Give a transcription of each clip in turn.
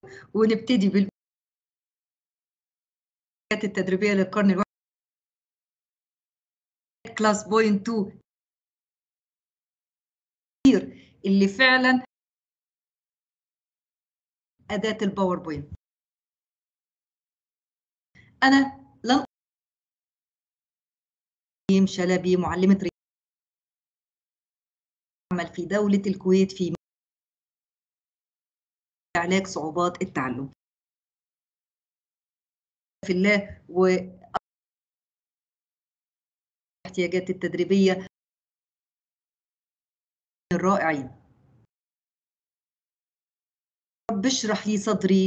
ونبتدي بال التدريبية للقرن الواحد كلاس بوينت 2 اللي فعلا أداة الباوربوينت أنا لن شلبي معلمة عمل في دولة الكويت في علاج صعوبات التعلم في الله و الاحتياجات التدريبية الرائعين رب اشرح لي صدري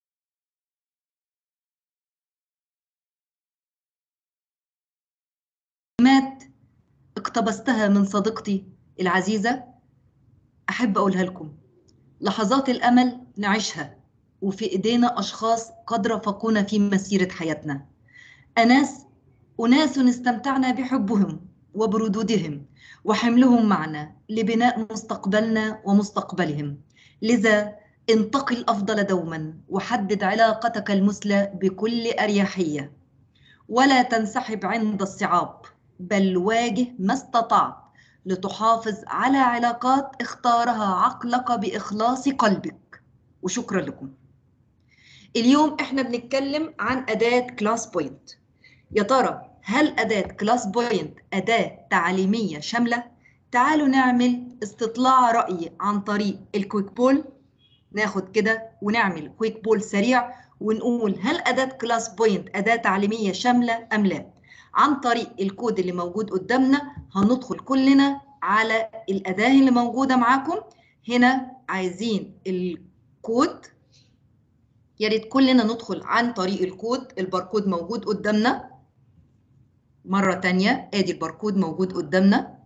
مات اقتبستها من صديقتي العزيزة أحب أقولها لكم لحظات الأمل نعيشها وفي إيدينا أشخاص قد رافقونا في مسيرة حياتنا أناس أناس استمتعنا بحبهم وبردودهم وحملهم معنا لبناء مستقبلنا ومستقبلهم لذا انتقي الأفضل دوما وحدد علاقتك المثلى بكل أريحية ولا تنسحب عند الصعاب بل واجه ما استطعت لتحافظ على علاقات اختارها عقلك بإخلاص قلبك وشكرا لكم اليوم احنا بنتكلم عن أداة كلاس بوينت يا ترى هل أداة كلاس بوينت أداة تعليمية شاملة؟ تعالوا نعمل استطلاع رأي عن طريق الكويك بول ناخد كده ونعمل كويك بول سريع ونقول هل أداة كلاس بوينت أداة تعليمية شاملة أم لا؟ عن طريق الكود اللي موجود قدامنا هندخل كلنا على الأداة اللي موجودة معاكم هنا عايزين الكود يا ريت كلنا ندخل عن طريق الكود الباركود موجود قدامنا مرة تانية ادي الباركود موجود قدامنا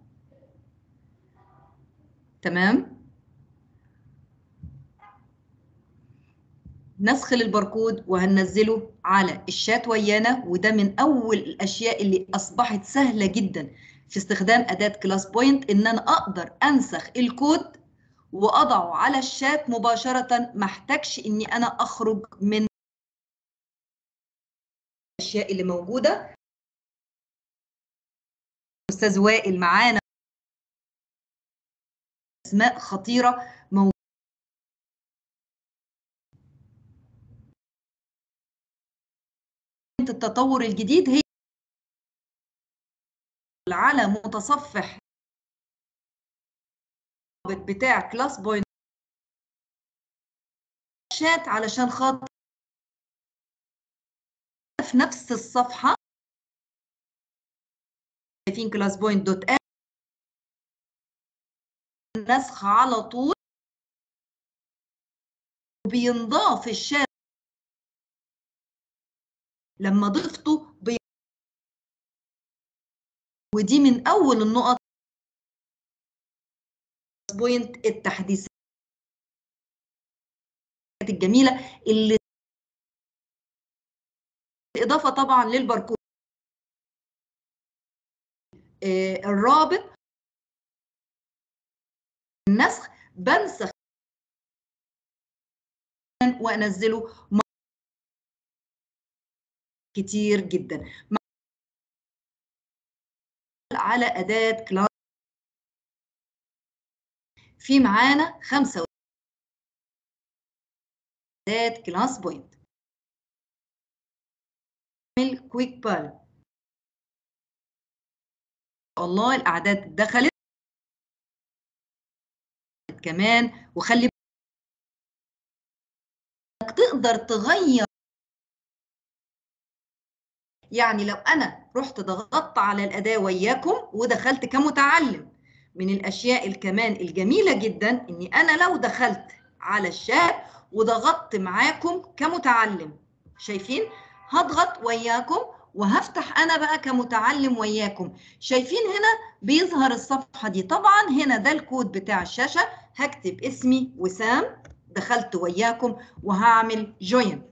تمام نسخ للباركود وهننزله على الشات ويانا وده من اول الاشياء اللي اصبحت سهله جدا في استخدام اداه كلاس بوينت ان انا اقدر انسخ الكود واضعه على الشات مباشره ما احتاجش اني انا اخرج من الاشياء اللي موجوده استاذ وائل معانا اسماء خطيره موجوده التطور الجديد هي على متصفح بتاع كلاس بوينت شات علشان خاطر في نفس الصفحة شايفين كلاس بوينت دوت ام نسخ على طول وبينضاف الشات لما ضفته بي... ودي من اول النقط بوينت التحديثات الجميله اللي اضافه طبعا للباركود آه الرابط النسخ بنسخ وانزله كتير جدا على أداة كلاس في معانا خمسة أداة كلاس بوينت نعمل كويك بال الله الأعداد دخلت كمان وخلي بالك تقدر تغير يعني لو انا رحت ضغطت على الاداه وياكم ودخلت كمتعلم من الاشياء الكمان الجميله جدا اني انا لو دخلت على الشات وضغطت معاكم كمتعلم شايفين هضغط وياكم وهفتح انا بقى كمتعلم وياكم شايفين هنا بيظهر الصفحه دي طبعا هنا ده الكود بتاع الشاشه هكتب اسمي وسام دخلت وياكم وهعمل جوين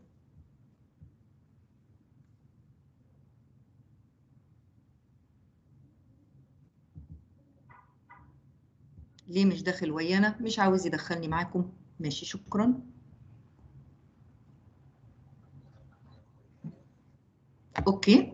ليه مش داخل ويانا مش عاوز يدخلني معاكم ماشي شكرا اوكي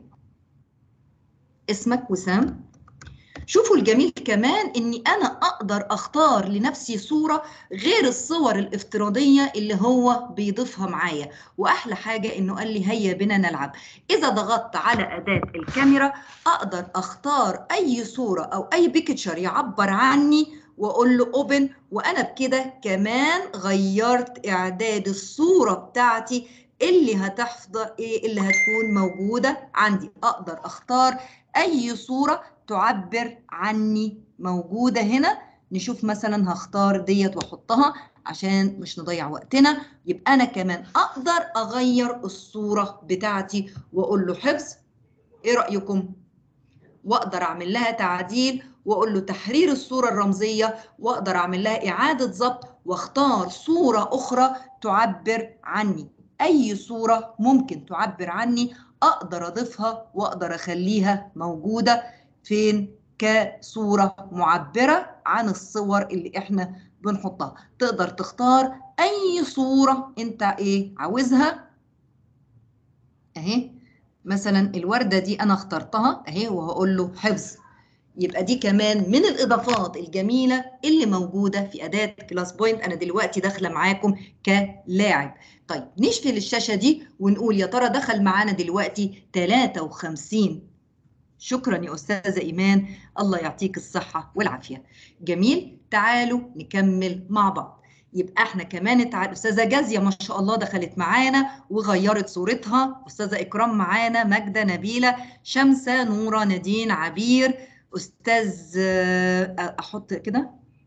اسمك وسام شوفوا الجميل كمان اني انا اقدر اختار لنفسي صورة غير الصور الافتراضية اللي هو بيضيفها معايا واحلى حاجة انه قال لي هيا بنا نلعب اذا ضغطت على اداة الكاميرا اقدر اختار اي صورة او اي بيكتشر يعبر عني واقول له اوبن وانا بكده كمان غيرت اعداد الصورة بتاعتي اللي هتحضر ايه اللي هتكون موجودة عندي اقدر اختار اي صورة تعبر عني موجودة هنا نشوف مثلا هختار ديت واحطها عشان مش نضيع وقتنا يبقى انا كمان اقدر اغير الصورة بتاعتي واقول له حفظ ايه رأيكم واقدر اعمل لها تعديل واقول له تحرير الصورة الرمزية واقدر اعمل لها اعادة ضبط واختار صورة اخرى تعبر عني اي صورة ممكن تعبر عني اقدر اضيفها واقدر اخليها موجودة فين كصورة معبرة عن الصور اللي احنا بنحطها تقدر تختار اي صورة انت ايه عاوزها اهي مثلا الوردة دي انا اخترتها اهي وهقول له حفظ يبقى دي كمان من الاضافات الجميله اللي موجوده في اداه كلاس بوينت انا دلوقتي داخله معاكم كلاعب طيب نشفل الشاشه دي ونقول يا ترى دخل معانا دلوقتي 53 شكرا يا استاذه ايمان الله يعطيك الصحه والعافيه جميل تعالوا نكمل مع بعض يبقى احنا كمان تعال... استاذه جازيه ما شاء الله دخلت معانا وغيرت صورتها استاذه اكرام معانا ماجده نبيله شمسه نوره نادين عبير استاذ احط كده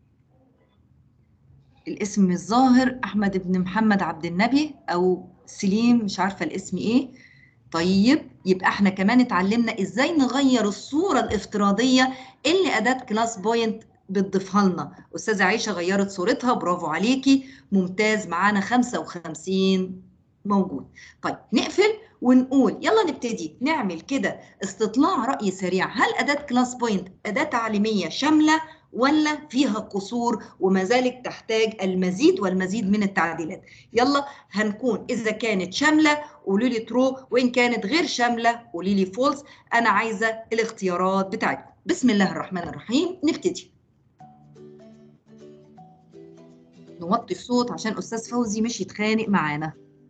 الاسم الظاهر احمد بن محمد عبد النبي او سليم مش عارفه الاسم ايه طيب يبقى احنا كمان اتعلمنا ازاي نغير الصوره الافتراضيه اللي اداه كلاس بوينت بتضيفها لنا استاذه عائشه غيرت صورتها برافو عليكي ممتاز معانا 55 موجود طيب نقفل ونقول يلا نبتدي نعمل كده استطلاع رأي سريع هل أداة كلاس بوينت أداة تعليمية شاملة ولا فيها قصور وما زالت تحتاج المزيد والمزيد من التعديلات يلا هنكون إذا كانت شاملة قولوا لي ترو وإن كانت غير شاملة قولي لي فولس أنا عايزة الاختيارات بتاعتكم بسم الله الرحمن الرحيم نبتدي نوطي الصوت عشان أستاذ فوزي مش يتخانق معانا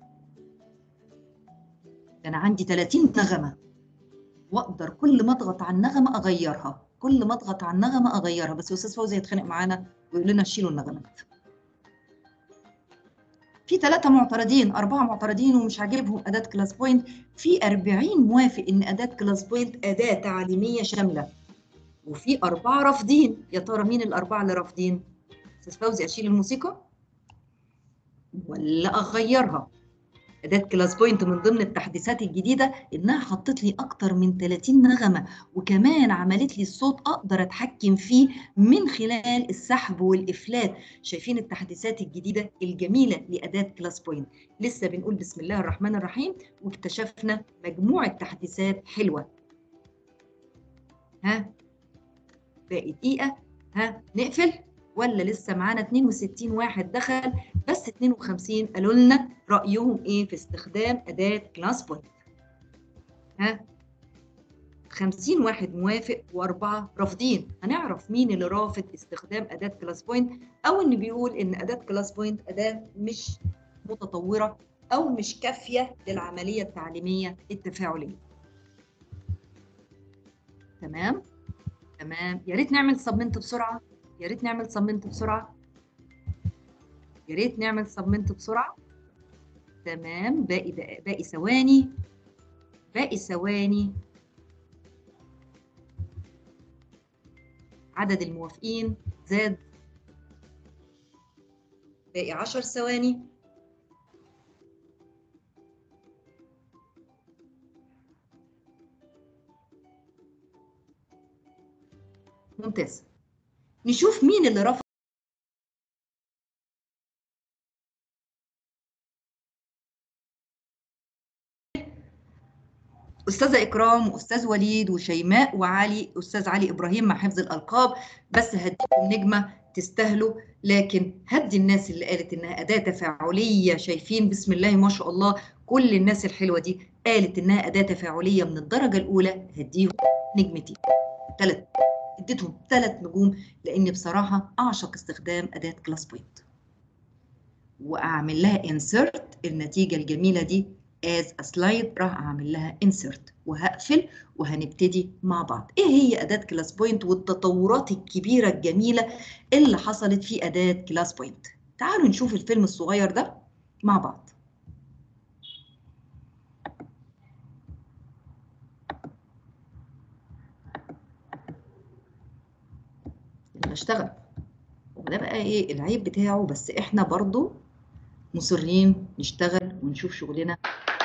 انا عندي 30 نغمه واقدر كل ما اضغط على النغمه اغيرها كل ما اضغط على النغمه اغيرها بس استاذ فوزي يتخانق معانا ويقول لنا شيلوا النغمات في ثلاثة معترضين أربعة معترضين ومش عاجبهم أداة كلاس بوينت في 40 موافق إن أداة كلاس بوينت أداة تعليمية شاملة وفي أربعة رافضين يا ترى مين الأربعة اللي رافضين؟ أستاذ فوزي أشيل الموسيقى ولا أغيرها؟ اداه كلاس بوينت من ضمن التحديثات الجديده انها حطت لي اكتر من 30 نغمه وكمان عملت لي الصوت اقدر اتحكم فيه من خلال السحب والافلات شايفين التحديثات الجديده الجميله لاداه كلاس بوينت لسه بنقول بسم الله الرحمن الرحيم واكتشفنا مجموعه تحديثات حلوه ها باقي دقيقه ها نقفل ولا لسه معانا 62 واحد دخل بس 52 قالوا لنا رايهم ايه في استخدام اداه كلاس بوينت ها 50 واحد موافق واربعه رافضين هنعرف مين اللي رافض استخدام اداه كلاس بوينت او ان بيقول ان اداه كلاس بوينت اداه مش متطوره او مش كافيه للعمليه التعليميه التفاعليه تمام تمام يا ريت نعمل سبمنت بسرعه يا ريت نعمل سبمنت بسرعه يا ريت نعمل سبمنت بسرعه تمام باقي دقائق باقي ثواني باقي ثواني عدد الموافقين زاد باقي عشر ثواني ممتاز نشوف مين اللي رفض استاذه اكرام واستاذ وليد وشيماء وعلي استاذ علي ابراهيم مع حفظ الالقاب بس هديكم نجمه تستاهلوا لكن هدي الناس اللي قالت انها اداه تفاعليه شايفين بسم الله ما شاء الله كل الناس الحلوه دي قالت انها اداه تفاعليه من الدرجه الاولى هديهم نجمتين ثلاث اديتهم ثلاث نجوم لاني بصراحه اعشق استخدام اداه كلاس بوينت واعمل لها انسرت النتيجه الجميله دي as a slide راح اعمل لها insert وهقفل وهنبتدي مع بعض ايه هي اداه كلاس بوينت والتطورات الكبيره الجميله اللي حصلت في اداه كلاس بوينت تعالوا نشوف الفيلم الصغير ده مع بعض يلا اشتغل وده بقى ايه العيب بتاعه بس احنا برضو مصرين نشتغل ونشوف شغلنا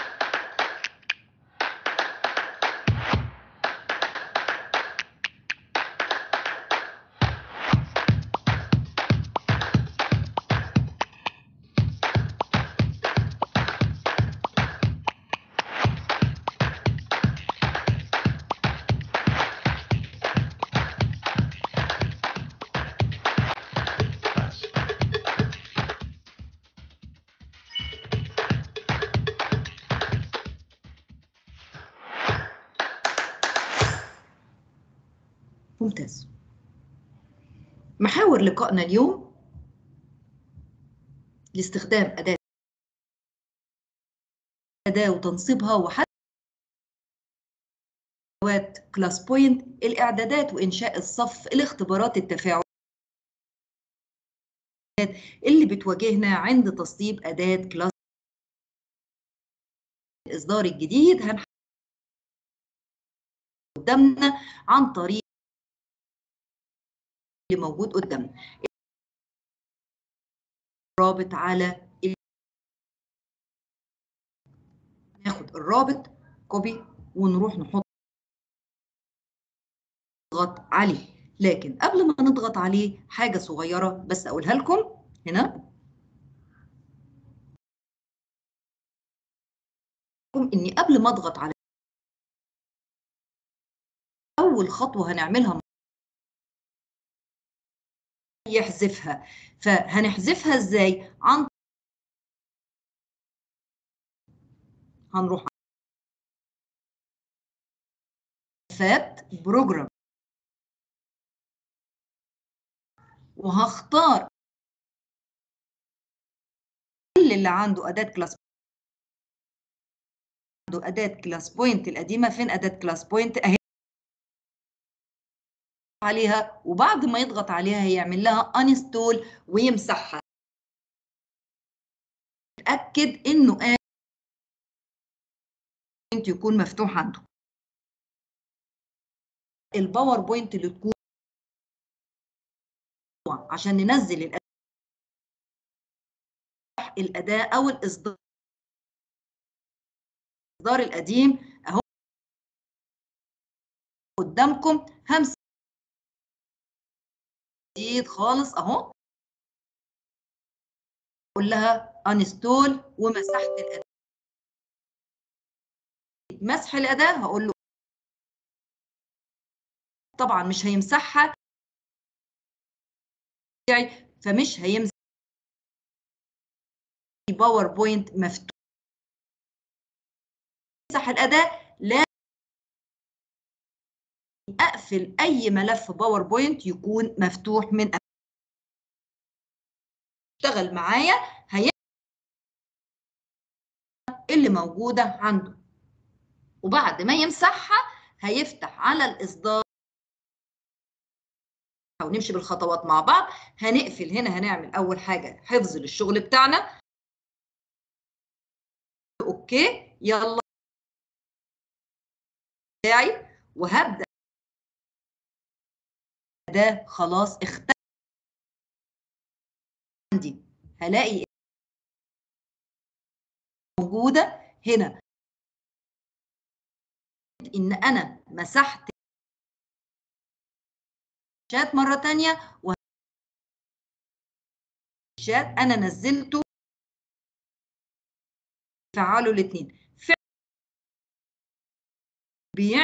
ممتاز محاور لقائنا اليوم لاستخدام أداة أداة وتنصيبها وحل أدوات كلاس بوينت الإعدادات وإنشاء الصف الاختبارات التفاعلية اللي بتواجهنا عند تسطيب أداة كلاس الإصدار الجديد هنحل قدامنا عن طريق اللي موجود قدامنا رابط على ناخد الرابط كوبي ونروح نحط نضغط عليه لكن قبل ما نضغط عليه حاجة صغيرة بس أقولها لكم هنا إني قبل ما أضغط على أول خطوة هنعملها يحذفها فهنحذفها ازاي عن هنروح فات بروجرام وهختار كل اللي عنده اداه كلاس عنده اداه كلاس بوينت القديمه فين اداه كلاس بوينت اهي عليها وبعد ما يضغط عليها هيعمل لها انستول ويمسحها اتاكد انه بوينت يكون مفتوح عنده الباوربوينت اللي تكون عشان ننزل الاداه الاداه او الاصدار القديم اهو قدامكم همسح جديد خالص اهو اقول لها انستول ومسحت الاداه مسح الاداه هقول له طبعا مش هيمسحها فمش هيمسح باوربوينت مفتوح مسح الاداه لا اقفل اي ملف باوربوينت يكون مفتوح من اشتغل معايا هي اللي موجوده عنده وبعد ما يمسحها هيفتح على الاصدار او نمشي بالخطوات مع بعض هنقفل هنا هنعمل اول حاجه حفظ للشغل بتاعنا اوكي يلا بتاعي وهبدا ده خلاص اختفى عندي هلاقي موجودة هنا إن أنا مسحت شات مرة تانية و شات أنا نزلته فعلوا الاثنين بيعمل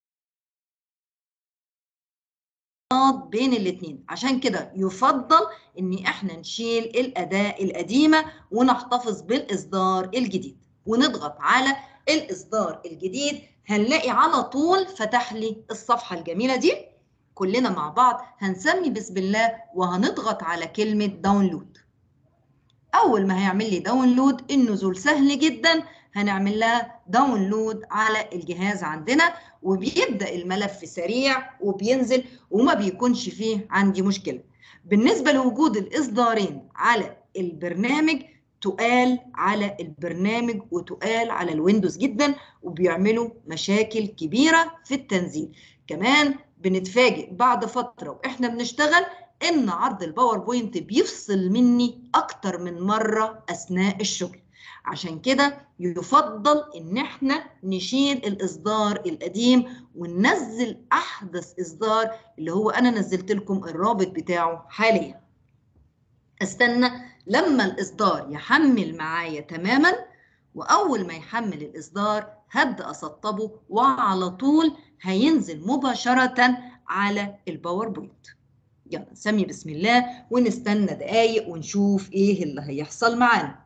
بين الاثنين عشان كده يفضل ان احنا نشيل الاداه القديمه ونحتفظ بالاصدار الجديد ونضغط على الاصدار الجديد هنلاقي على طول فتح لي الصفحه الجميله دي كلنا مع بعض هنسمي بسم الله وهنضغط على كلمه داونلود اول ما هيعمل لي داونلود النزول سهل جدا هنعمل لها داونلود على الجهاز عندنا وبيبدا الملف سريع وبينزل وما بيكونش فيه عندي مشكله بالنسبه لوجود الاصدارين على البرنامج تقال على البرنامج وتقال على الويندوز جدا وبيعملوا مشاكل كبيره في التنزيل كمان بنتفاجئ بعد فتره واحنا بنشتغل ان عرض الباوربوينت بيفصل مني اكتر من مره اثناء الشغل عشان كده يفضل ان احنا نشيل الاصدار القديم وننزل احدث اصدار اللي هو انا نزلت لكم الرابط بتاعه حاليا استنى لما الاصدار يحمل معايا تماما واول ما يحمل الاصدار هبدا اسطبه وعلى طول هينزل مباشره على الباوربوينت يلا نسمي بسم الله ونستنى دقايق ونشوف ايه اللي هيحصل معانا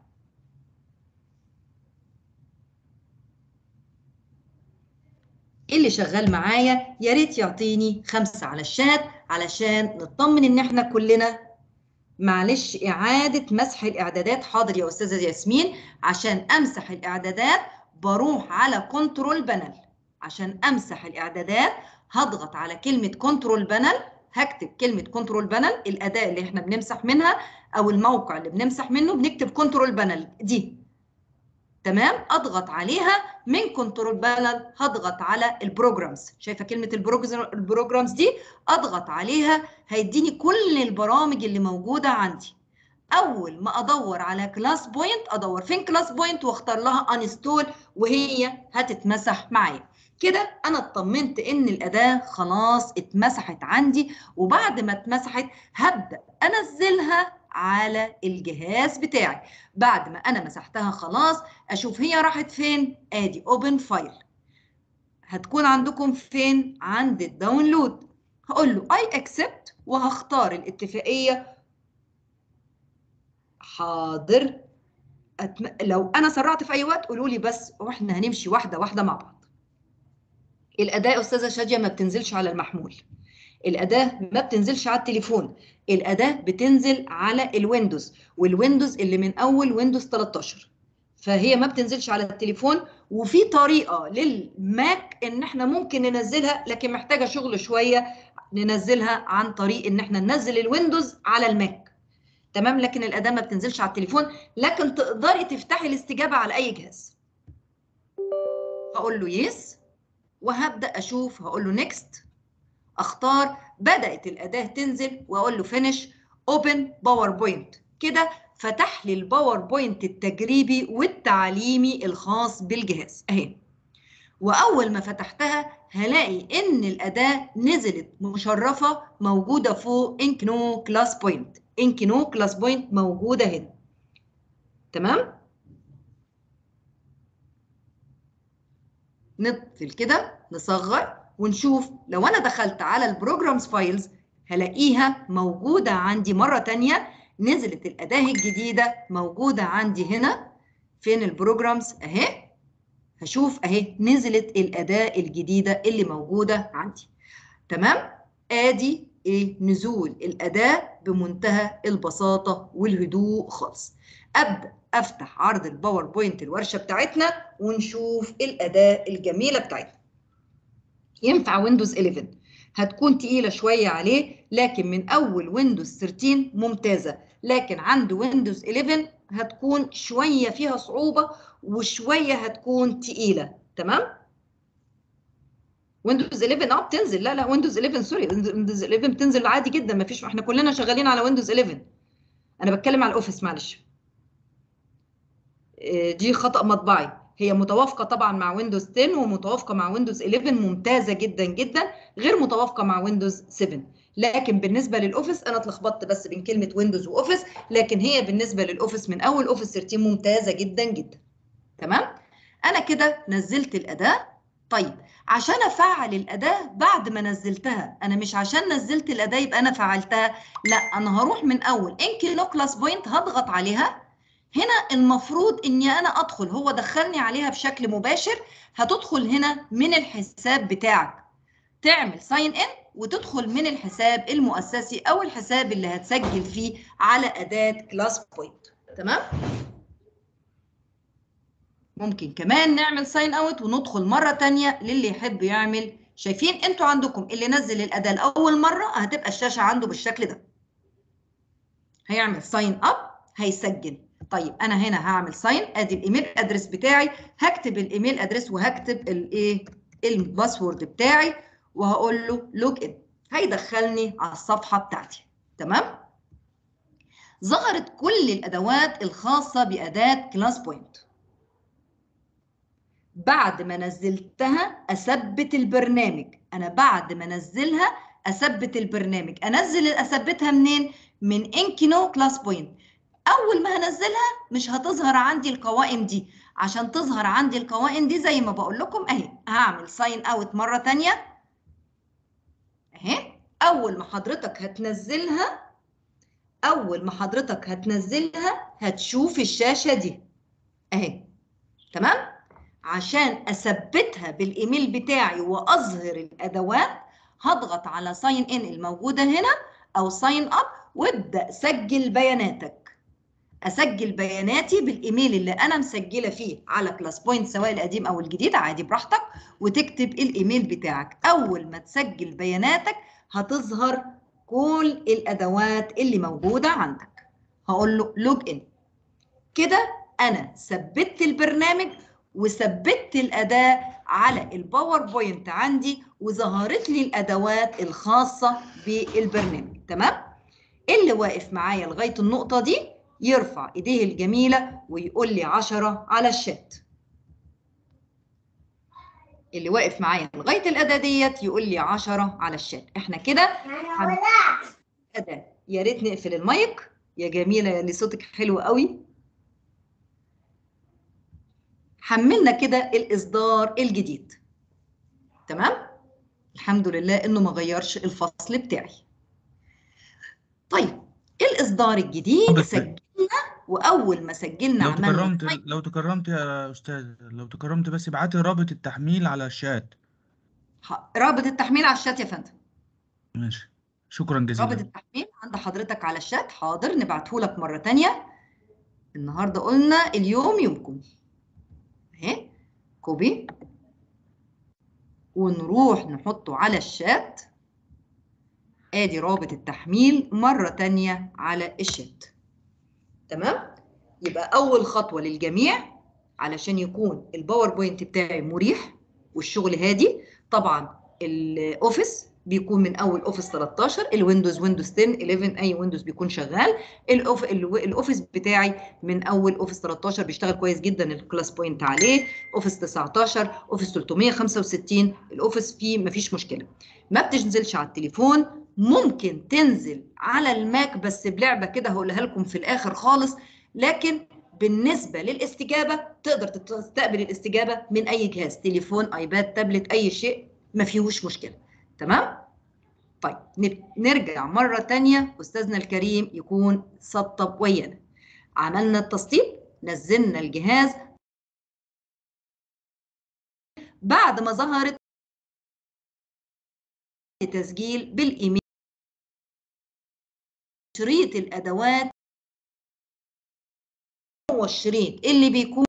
اللي شغال معايا يا ريت يعطيني خمسة على الشات علشان نطمن ان احنا كلنا معلش اعادة مسح الاعدادات حاضر يا استاذة ياسمين عشان امسح الاعدادات بروح على كنترول بانل عشان امسح الاعدادات هضغط على كلمة كنترول بانل هكتب كلمة كنترول بانل الأداة اللي احنا بنمسح منها أو الموقع اللي بنمسح منه بنكتب كنترول بانل دي تمام أضغط عليها من كنترول بانل هضغط على البروجرامز شايفة كلمة البروجرامز دي أضغط عليها هيديني كل البرامج اللي موجودة عندي أول ما أدور على كلاس بوينت أدور فين كلاس بوينت وأختار لها انستول وهي هتتمسح معايا كده انا اطمنت ان الاداه خلاص اتمسحت عندي وبعد ما اتمسحت هبدا انزلها على الجهاز بتاعي بعد ما انا مسحتها خلاص اشوف هي راحت فين ادي اوبن فايل هتكون عندكم فين عند الداونلود هقول له اي اكسبت وهختار الاتفاقيه حاضر أتم... لو انا سرعت في اي وقت قولوا لي بس واحنا هنمشي واحده واحده مع بعض الأداة أستاذة شادية ما بتنزلش على المحمول الأداة ما بتنزلش على التليفون الأداة بتنزل على الويندوز والويندوز اللي من أول ويندوز 13 فهي ما بتنزلش على التليفون وفي طريقة للماك إن إحنا ممكن ننزلها لكن محتاجة شغل شوية ننزلها عن طريق إن إحنا ننزل الويندوز على الماك تمام لكن الأداة ما بتنزلش على التليفون لكن تقدري تفتحي الاستجابة على أي جهاز هقول له يس وهبدا اشوف هقول له نيكست اختار بدات الاداه تنزل واقول له فينيش اوبن باوربوينت كده فتح لي الباوربوينت التجريبي والتعليمي الخاص بالجهاز اهي واول ما فتحتها هلاقي ان الاداه نزلت مشرفه موجوده فوق انكنو كلاس بوينت انكنو كلاس بوينت موجوده هنا تمام نقفل كده نصغر ونشوف لو انا دخلت على البروجرامز فايلز هلاقيها موجودة عندي مرة تانية نزلت الأداة الجديدة موجودة عندي هنا فين البروجرامز أهي هشوف أهي نزلت الأداة الجديدة اللي موجودة عندي تمام آدي إيه نزول الأداة بمنتهى البساطة والهدوء خالص أبدأ افتح عرض الباوربوينت الورشه بتاعتنا ونشوف الاداه الجميله بتاعتنا ينفع ويندوز 11 هتكون تقيله شويه عليه لكن من اول ويندوز 13 ممتازه لكن عند ويندوز 11 هتكون شويه فيها صعوبه وشويه هتكون تقيله تمام ويندوز 11 اه بتنزل لا لا ويندوز 11 سوري ويندوز 11 بتنزل عادي جدا ما فيش احنا كلنا شغالين على ويندوز 11 انا بتكلم على الاوفيس معلش دي خطأ مطبعي هي متوافقة طبعا مع ويندوز 10 ومتوافقة مع ويندوز 11 ممتازة جدا جدا غير متوافقة مع ويندوز 7 لكن بالنسبة للأوفيس أنا اتلخبطت بس بين كلمة ويندوز وأوفيس لكن هي بالنسبة للأوفيس من أول أوفيس 13 ممتازة جدا جدا تمام أنا كده نزلت الأداة طيب عشان افعل الاداه بعد ما نزلتها انا مش عشان نزلت الاداه يبقى انا فعلتها لا انا هروح من اول انكي نو كلاس بوينت هضغط عليها هنا المفروض اني انا ادخل هو دخلني عليها بشكل مباشر هتدخل هنا من الحساب بتاعك تعمل ساين ان وتدخل من الحساب المؤسسي او الحساب اللي هتسجل فيه على اداه كلاس بوينت تمام ممكن كمان نعمل ساين اوت وندخل مره تانية للي يحب يعمل شايفين انتوا عندكم اللي نزل الاداه لاول مره هتبقى الشاشه عنده بالشكل ده هيعمل ساين اب هيسجل طيب انا هنا هعمل ساين ادي الايميل ادرس بتاعي هكتب الايميل ادرس وهكتب الايه الباسورد بتاعي وهقول له لوج ان هيدخلني على الصفحه بتاعتي تمام ظهرت كل الادوات الخاصه باداه كلاس بوينت بعد ما نزلتها اثبت البرنامج انا بعد ما انزلها اثبت البرنامج انزل اثبتها منين من انكينو كلاس بوينت اول ما هنزلها مش هتظهر عندي القوائم دي عشان تظهر عندي القوائم دي زي ما بقول لكم اهي هعمل ساين اوت مره ثانيه اهي اول ما حضرتك هتنزلها اول ما حضرتك هتنزلها هتشوف الشاشه دي اهي تمام عشان اثبتها بالايميل بتاعي واظهر الادوات هضغط على ساين ان الموجوده هنا او ساين اب وابدا سجل بياناتك اسجل بياناتي بالايميل اللي انا مسجله فيه على كلاس بوينت سواء القديم او الجديد عادي براحتك وتكتب الايميل بتاعك اول ما تسجل بياناتك هتظهر كل الادوات اللي موجوده عندك هقول له لوج ان كده انا ثبت البرنامج وثبت الاداه على الباوربوينت عندي وظهرت لي الادوات الخاصه بالبرنامج تمام اللي واقف معايا لغايه النقطه دي يرفع ايديه الجميله ويقول لي 10 على الشات اللي واقف معايا لغايه الاداه ديت يقول لي 10 على الشات احنا كده اداه يا ريت نقفل المايك يا جميله يا اللي صوتك حلو قوي حملنا كده الاصدار الجديد تمام الحمد لله انه ما غيرش الفصل بتاعي طيب الاصدار الجديد سجلنا واول ما سجلنا لو عملنا تكرمت لو تكرمت يا استاذ لو تكرمت بس ابعتي رابط التحميل على الشات ح- رابط التحميل على الشات يا فندم ماشي شكرا رابط جزيلا التحميل عند حضرتك على الشات حاضر نبعته لك مره تانية النهارده قلنا اليوم يومكم اهي كوبي ونروح نحطه على الشات ادي رابط التحميل مرة تانية على الشات تمام يبقى اول خطوة للجميع علشان يكون الباوربوينت بتاعي مريح والشغل هادي طبعا الاوفيس بيكون من اول اوفيس 13 الويندوز ويندوز 10 11 اي ويندوز بيكون شغال الأوف... الو- الاوفيس بتاعي من اول اوفيس 13 بيشتغل كويس جدا الكلاس بوينت عليه اوفيس 19 اوفيس 365 الاوفيس فيه مفيش مشكله ما بتنزلش على التليفون ممكن تنزل على الماك بس بلعبه كده هقولها لكم في الاخر خالص لكن بالنسبه للاستجابه تقدر تستقبل الاستجابه من اي جهاز تليفون ايباد تابلت اي شيء ما فيهوش مشكله تمام طيب نب- نرجع مره تانية استاذنا الكريم يكون سطب ويانا عملنا التسطيب نزلنا الجهاز بعد ما ظهرت تسجيل بالايميل شريط الادوات هو الشريط اللي بيكون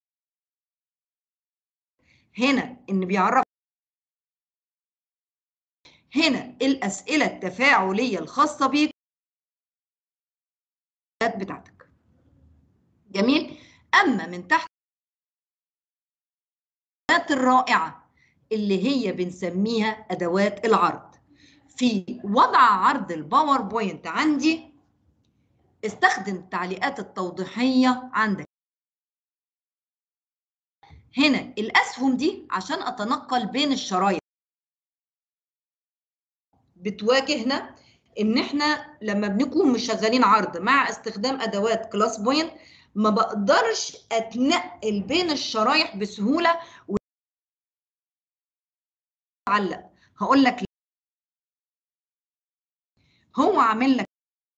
هنا ان بيعرف هنا الاسئله التفاعليه الخاصه بيك بتاعتك جميل اما من تحت الادوات الرائعه اللي هي بنسميها ادوات العرض في وضع عرض الباوربوينت عندي استخدم التعليقات التوضيحيه عندك هنا الاسهم دي عشان اتنقل بين الشرايط بتواجهنا ان احنا لما بنكون مشغلين عرض مع استخدام ادوات كلاس بوينت ما بقدرش اتنقل بين الشرايح بسهوله علق هقول لك هو عامل لك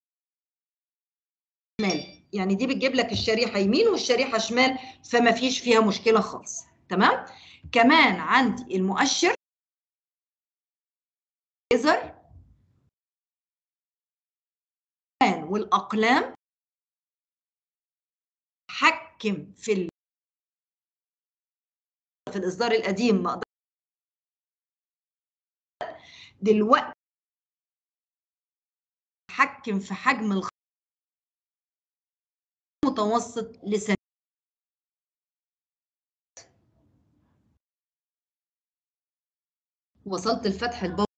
شمال يعني دي بتجيب لك الشريحه يمين والشريحه شمال فما فيش فيها مشكله خالص تمام كمان عندي المؤشر ليزر والاقلام حكم في ال... في الاصدار القديم ما أقدر دلوقتي حكم في حجم الخط متوسط لسنة وصلت الفتح البو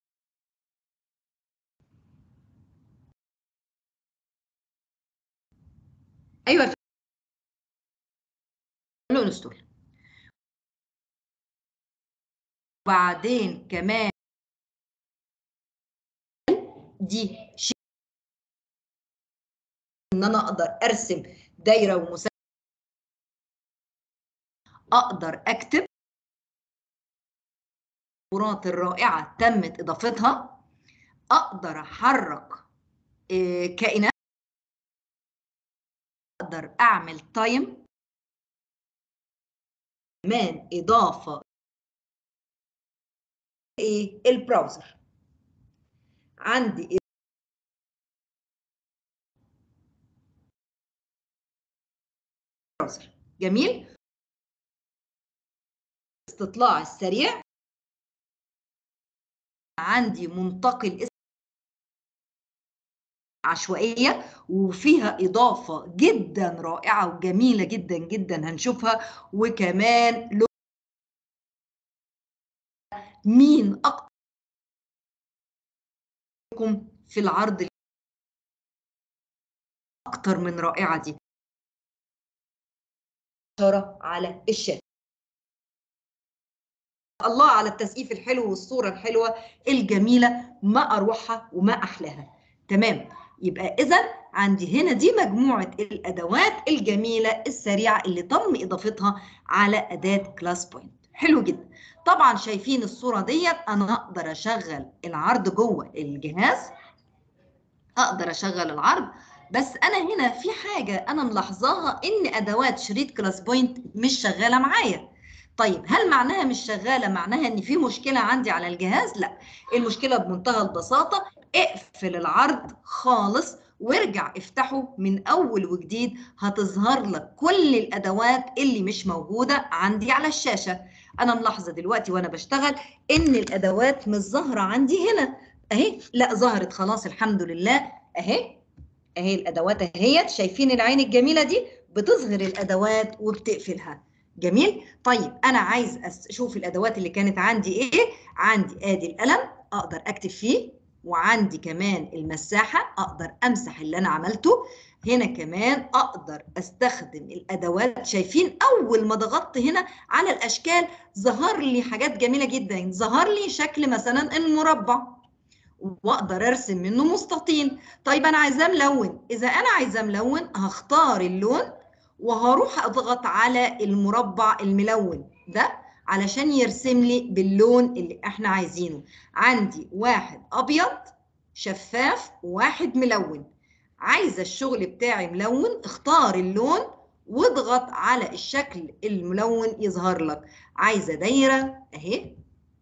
ايوه له انستول وبعدين كمان دي شيء ان انا اقدر ارسم دايره ومثلث اقدر اكتب الصورات الرائعه تمت اضافتها اقدر احرك كائنات اقدر اعمل تايم كمان اضافه ايه البراوزر عندي البراوزر جميل استطلاع السريع عندي منتقل عشوائية وفيها إضافة جدا رائعة وجميلة جدا جدا هنشوفها وكمان مين أكتر في العرض أكتر من رائعة دي على الشاشة الله على التسقيف الحلو والصورة الحلوة الجميلة ما أروحها وما أحلاها تمام يبقى إذا عندي هنا دي مجموعة الأدوات الجميلة السريعة اللي تم إضافتها على أداة كلاس بوينت حلو جدا طبعا شايفين الصورة ديت أنا أقدر أشغل العرض جوه الجهاز أقدر أشغل العرض بس أنا هنا في حاجة أنا ملاحظاها إن أدوات شريط كلاس بوينت مش شغالة معايا طيب هل معناها مش شغالة معناها إن في مشكلة عندي على الجهاز؟ لا المشكلة بمنتهى البساطة اقفل العرض خالص وارجع افتحه من اول وجديد هتظهر لك كل الادوات اللي مش موجوده عندي على الشاشه انا ملاحظه دلوقتي وانا بشتغل ان الادوات مش ظاهره عندي هنا اهي لا ظهرت خلاص الحمد لله اهي اهي الادوات اهيت شايفين العين الجميله دي بتظهر الادوات وبتقفلها جميل طيب انا عايز اشوف الادوات اللي كانت عندي ايه عندي ادي القلم اقدر اكتب فيه وعندي كمان المساحة أقدر أمسح اللي أنا عملته هنا كمان أقدر أستخدم الأدوات شايفين أول ما ضغطت هنا على الأشكال ظهر لي حاجات جميلة جدا ظهر لي شكل مثلا المربع وأقدر أرسم منه مستطيل طيب أنا عايزاه ملون إذا أنا عايزاه ملون هختار اللون وهروح أضغط على المربع الملون ده علشان يرسم لي باللون اللي احنا عايزينه عندي واحد ابيض شفاف وواحد ملون عايزه الشغل بتاعي ملون اختار اللون واضغط على الشكل الملون يظهر لك عايزه دايره اهي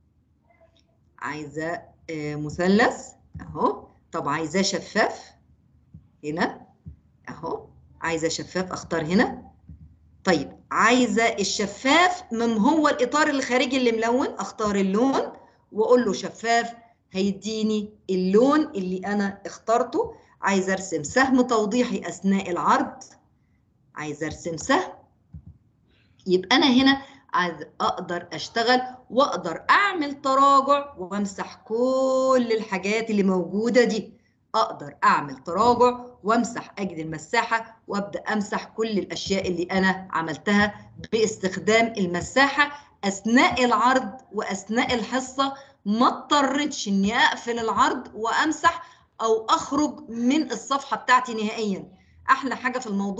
عايزه آه مثلث اهو طب عايزاه شفاف هنا اهو عايزه شفاف اختار هنا طيب عايزه الشفاف من هو الاطار الخارجي اللي ملون اختار اللون واقول له شفاف هيديني اللون اللي انا اخترته عايزه ارسم سهم توضيحي اثناء العرض عايزه ارسم سهم يبقى انا هنا عايز اقدر اشتغل واقدر اعمل تراجع وامسح كل الحاجات اللي موجوده دي اقدر اعمل تراجع وامسح اجد المساحه وابدا امسح كل الاشياء اللي انا عملتها باستخدام المساحه اثناء العرض واثناء الحصه ما اضطرتش اني اقفل العرض وامسح او اخرج من الصفحه بتاعتي نهائيا احلى حاجه في الموضوع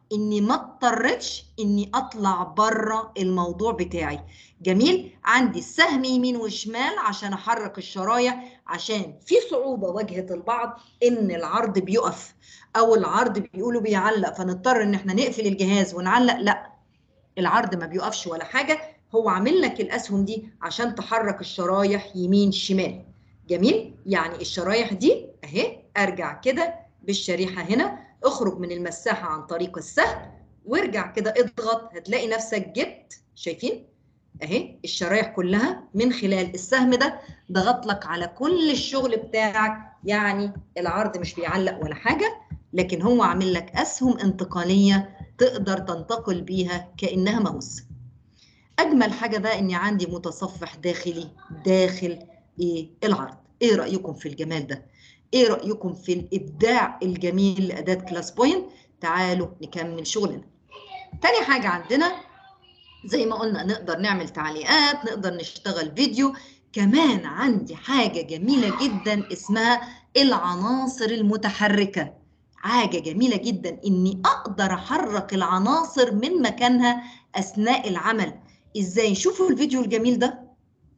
اني ما اضطرتش اني اطلع بره الموضوع بتاعي جميل عندي السهم يمين وشمال عشان احرك الشرايح عشان في صعوبة واجهت البعض ان العرض بيقف او العرض بيقولوا بيعلق فنضطر ان احنا نقفل الجهاز ونعلق لا العرض ما بيقفش ولا حاجة هو عامل لك الاسهم دي عشان تحرك الشرايح يمين شمال جميل يعني الشرايح دي اهي ارجع كده بالشريحة هنا اخرج من المساحة عن طريق السهم وارجع كده اضغط هتلاقي نفسك جبت شايفين اهي الشرايح كلها من خلال السهم ده ضغط لك على كل الشغل بتاعك يعني العرض مش بيعلق ولا حاجة لكن هو عامل لك اسهم انتقالية تقدر تنتقل بيها كأنها ماوس اجمل حاجة بقى اني عندي متصفح داخلي داخل ايه العرض ايه رأيكم في الجمال ده ايه رأيكم في الابداع الجميل لأداة كلاس بوينت تعالوا نكمل شغلنا تاني حاجة عندنا زي ما قلنا نقدر نعمل تعليقات نقدر نشتغل فيديو كمان عندي حاجة جميلة جدا اسمها العناصر المتحركة حاجة جميلة جدا اني اقدر احرك العناصر من مكانها اثناء العمل ازاي شوفوا الفيديو الجميل ده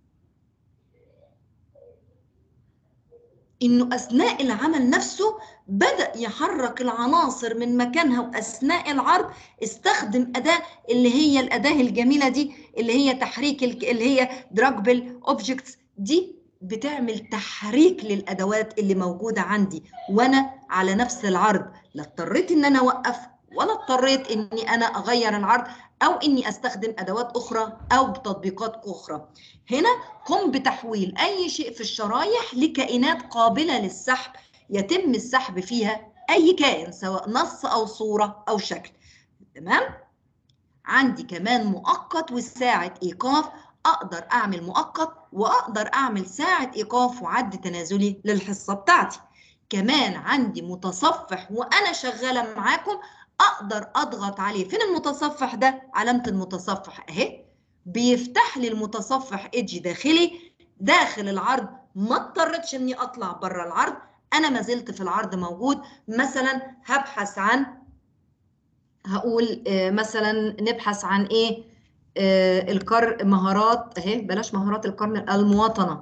انه اثناء العمل نفسه بدا يحرك العناصر من مكانها واثناء العرض استخدم اداه اللي هي الاداه الجميله دي اللي هي تحريك اللي هي دراجبل اوبجكتس دي بتعمل تحريك للادوات اللي موجوده عندي وانا على نفس العرض لا اضطريت ان انا اوقف ولا اضطريت اني انا اغير العرض او اني استخدم ادوات اخرى او تطبيقات اخرى هنا قم بتحويل اي شيء في الشرايح لكائنات قابله للسحب يتم السحب فيها اي كائن سواء نص او صوره او شكل تمام عندي كمان مؤقت وساعه ايقاف اقدر اعمل مؤقت واقدر اعمل ساعه ايقاف وعد تنازلي للحصه بتاعتي كمان عندي متصفح وانا شغاله معاكم اقدر اضغط عليه فين المتصفح ده علامه المتصفح اهي بيفتح لي المتصفح ايدج داخلي داخل العرض ما اضطرتش اني اطلع بره العرض انا ما زلت في العرض موجود مثلا هبحث عن هقول آه مثلا نبحث عن ايه آه القر مهارات اهي بلاش مهارات القرن المواطنه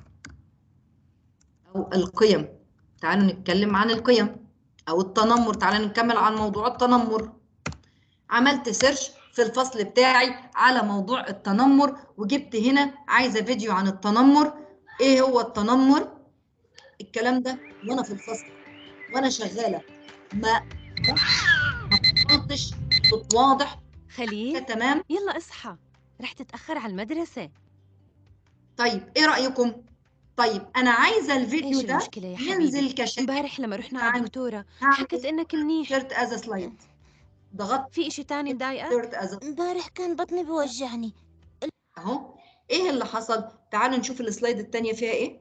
او القيم تعالوا نتكلم عن القيم او التنمر تعالى نكمل عن موضوع التنمر عملت سيرش في الفصل بتاعي على موضوع التنمر وجبت هنا عايزه فيديو عن التنمر ايه هو التنمر الكلام ده وانا في الفصل وانا شغاله ما ما قلتش صوت واضح خليل تمام يلا اصحى رح تتأخر على المدرسة طيب ايه رايكم طيب انا عايزه الفيديو ايش ده المشكلة يا حبيبي ينزل كشكل امبارح لما رحنا على عن- الدكتورة هعمل حكت انك منيح شيرت از سلايد ضغطت في اشي تاني مضايقك شيرت از امبارح كان بطني بيوجعني اهو ايه اللي حصل تعالوا نشوف السلايد التانية فيها ايه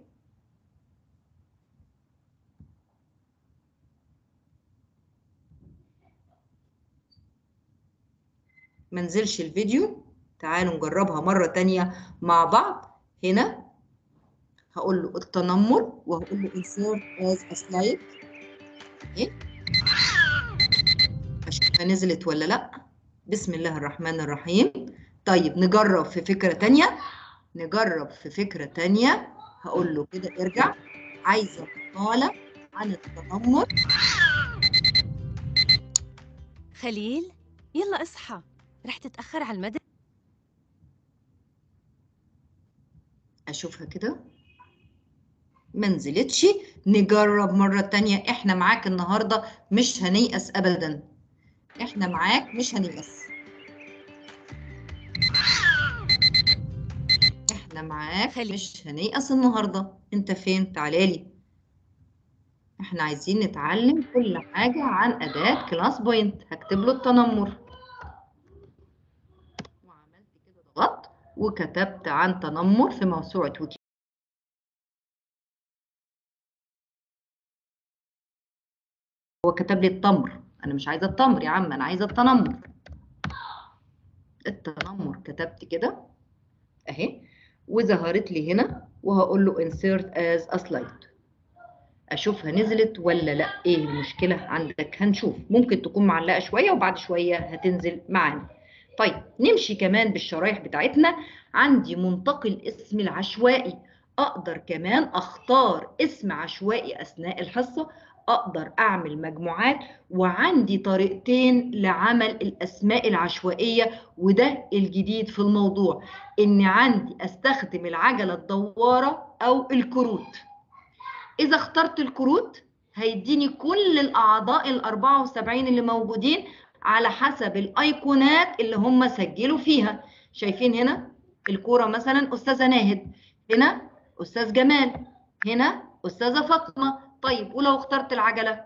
منزلش الفيديو تعالوا نجربها مرة تانية مع بعض هنا هقول له التنمر وهقول له insert as a slide ايه اشوفها نزلت ولا لا بسم الله الرحمن الرحيم طيب نجرب في فكرة تانية نجرب في فكرة تانية هقول له كده ارجع عايزة مقالة عن التنمر خليل يلا اصحى رح تتأخر على المدرسة اشوفها كده ما نزلتش نجرب مرة تانية احنا معاك النهاردة مش هنيأس ابدا احنا معاك مش هنيأس احنا معاك خلي- مش هنيأس النهاردة انت فين تعالالي احنا عايزين نتعلم كل حاجة عن أداة كلاس بوينت هكتب له التنمر وعملت كده ضغطت وكتبت عن تنمر في موسوعة ويكي هو كتب لي التمر انا مش عايزه التمر يا عم انا عايزه التنمر التنمر كتبت كده اهي وظهرت لي هنا وهقول له insert as a slide اشوفها نزلت ولا لا ايه المشكله عندك هنشوف ممكن تكون معلقه شويه وبعد شويه هتنزل معانا طيب نمشي كمان بالشرايح بتاعتنا عندي منطقي الاسم العشوائي اقدر كمان اختار اسم عشوائي اثناء الحصه اقدر اعمل مجموعات وعندي طريقتين لعمل الاسماء العشوائيه وده الجديد في الموضوع ان عندي استخدم العجله الدواره او الكروت اذا اخترت الكروت هيديني كل الاعضاء ال 74 اللي موجودين على حسب الايقونات اللي هم سجلوا فيها شايفين هنا الكوره مثلا استاذه ناهد هنا استاذ جمال هنا استاذه فاطمه طيب ولو اخترت العجله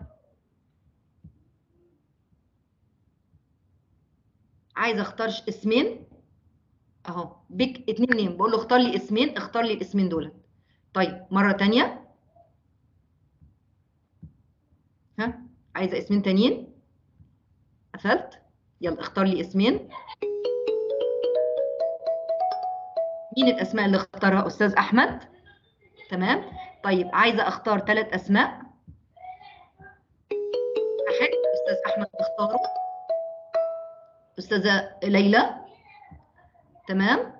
عايزه اختار اسمين اهو بيك اتنين نيم بقول له اختار لي اسمين اختار لي الاسمين دول طيب مره تانية ها عايزه اسمين تانيين قفلت يلا اختار لي اسمين مين الاسماء اللي اختارها استاذ احمد تمام طيب عايزه اختار ثلاث اسماء احد استاذ احمد اختاره استاذه ليلى تمام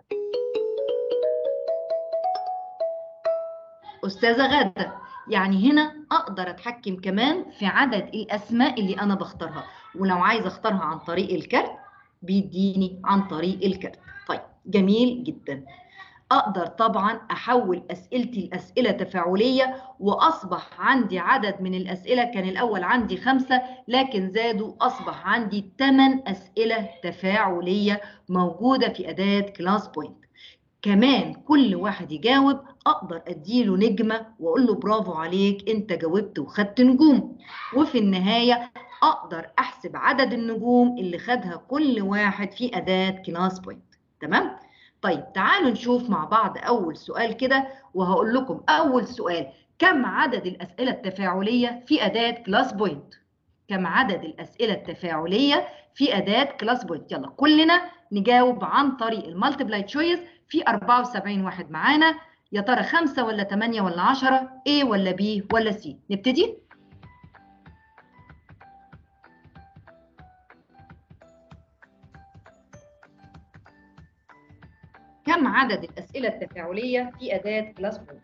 استاذه غاده يعني هنا اقدر اتحكم كمان في عدد الاسماء اللي انا بختارها ولو عايزه اختارها عن طريق الكارت بيديني عن طريق الكارت طيب جميل جدا اقدر طبعا احول اسئلتي لاسئله تفاعليه واصبح عندي عدد من الاسئله كان الاول عندي خمسه لكن زادوا اصبح عندي ثمان اسئله تفاعليه موجوده في اداه كلاس بوينت كمان كل واحد يجاوب اقدر اديله نجمه واقول له برافو عليك انت جاوبت وخدت نجوم وفي النهايه اقدر احسب عدد النجوم اللي خدها كل واحد في اداه كلاس بوينت تمام طيب تعالوا نشوف مع بعض اول سؤال كده وهقول لكم اول سؤال كم عدد الاسئله التفاعليه في اداه كلاس بوينت كم عدد الاسئله التفاعليه في اداه كلاس بوينت يلا كلنا نجاوب عن طريق المالتيبلاي تشويس في 74 واحد معانا يا ترى 5 ولا 8 ولا 10 A ولا B ولا C نبتدي كم عدد الأسئلة التفاعلية في أداة كلاس بوينت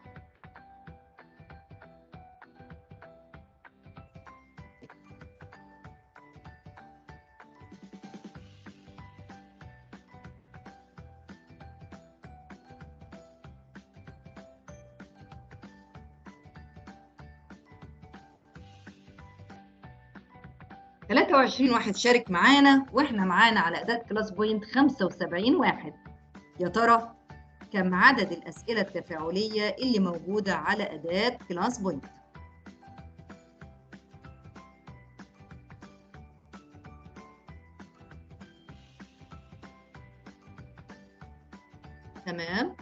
تلاتة وعشرين واحد شارك معانا واحنا معانا على أداة كلاس بوينت خمسة وسبعين واحد يا ترى كم عدد الأسئلة التفاعلية اللي موجودة على أداة كلاس بوينت تمام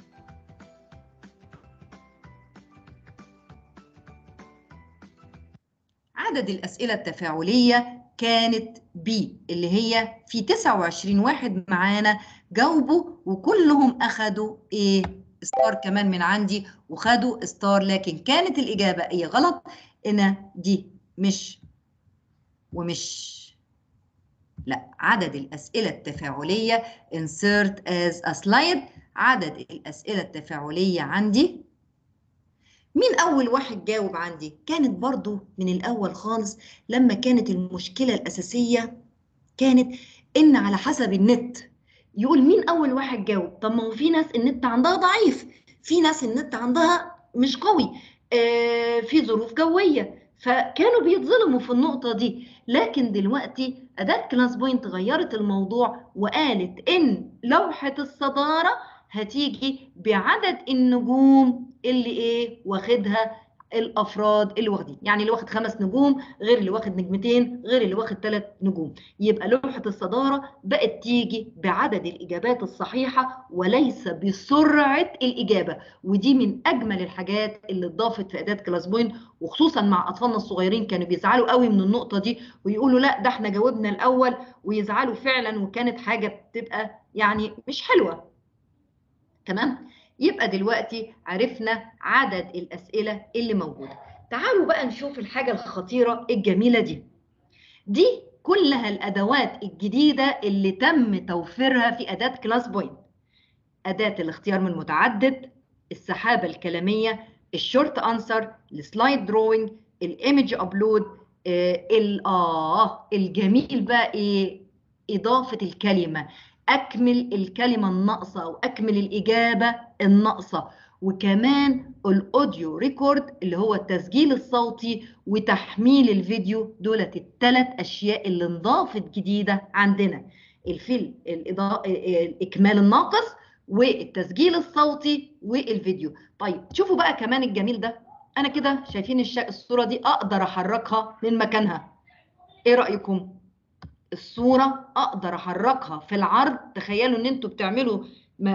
عدد الأسئلة التفاعلية كانت بي اللي هي في 29 واحد معانا جاوبوا وكلهم أخدوا إيه ستار كمان من عندي وخدوا ستار لكن كانت الإجابة إيه غلط إن دي مش ومش لا عدد الأسئلة التفاعلية insert as a slide عدد الأسئلة التفاعلية عندي مين أول واحد جاوب عندي؟ كانت برضو من الأول خالص لما كانت المشكلة الأساسية كانت إن على حسب النت يقول مين أول واحد جاوب؟ طب ما هو في ناس النت عندها ضعيف في ناس النت عندها مش قوي آه في ظروف جوية فكانوا بيتظلموا في النقطة دي لكن دلوقتي أداة كلاس بوينت غيرت الموضوع وقالت إن لوحة الصدارة هتيجي بعدد النجوم اللي ايه واخدها الافراد اللي واخدين يعني اللي واخد خمس نجوم غير اللي واخد نجمتين غير اللي واخد ثلاث نجوم يبقى لوحه الصداره بقت تيجي بعدد الاجابات الصحيحه وليس بسرعه الاجابه ودي من اجمل الحاجات اللي اتضافت في اداه كلاس بوينت وخصوصا مع اطفالنا الصغيرين كانوا بيزعلوا قوي من النقطه دي ويقولوا لا ده احنا جاوبنا الاول ويزعلوا فعلا وكانت حاجه بتبقى يعني مش حلوه تمام يبقى دلوقتي عرفنا عدد الأسئلة اللي موجودة تعالوا بقى نشوف الحاجة الخطيرة الجميلة دي دي كلها الأدوات الجديدة اللي تم توفيرها في أداة كلاس بوينت أداة الاختيار من متعدد السحابة الكلامية الشورت أنسر السلايد دروينج الايمج ابلود اه الجميل بقى ايه اضافه الكلمه اكمل الكلمه الناقصه او اكمل الاجابه الناقصه وكمان الاوديو ريكورد اللي هو التسجيل الصوتي وتحميل الفيديو دولت الثلاث اشياء اللي انضافت جديده عندنا الفيل الإضاءة الاكمال الناقص والتسجيل الصوتي والفيديو طيب شوفوا بقى كمان الجميل ده انا كده شايفين الش... الصوره دي اقدر احركها من مكانها ايه رايكم الصوره اقدر احركها في العرض تخيلوا ان انتوا بتعملوا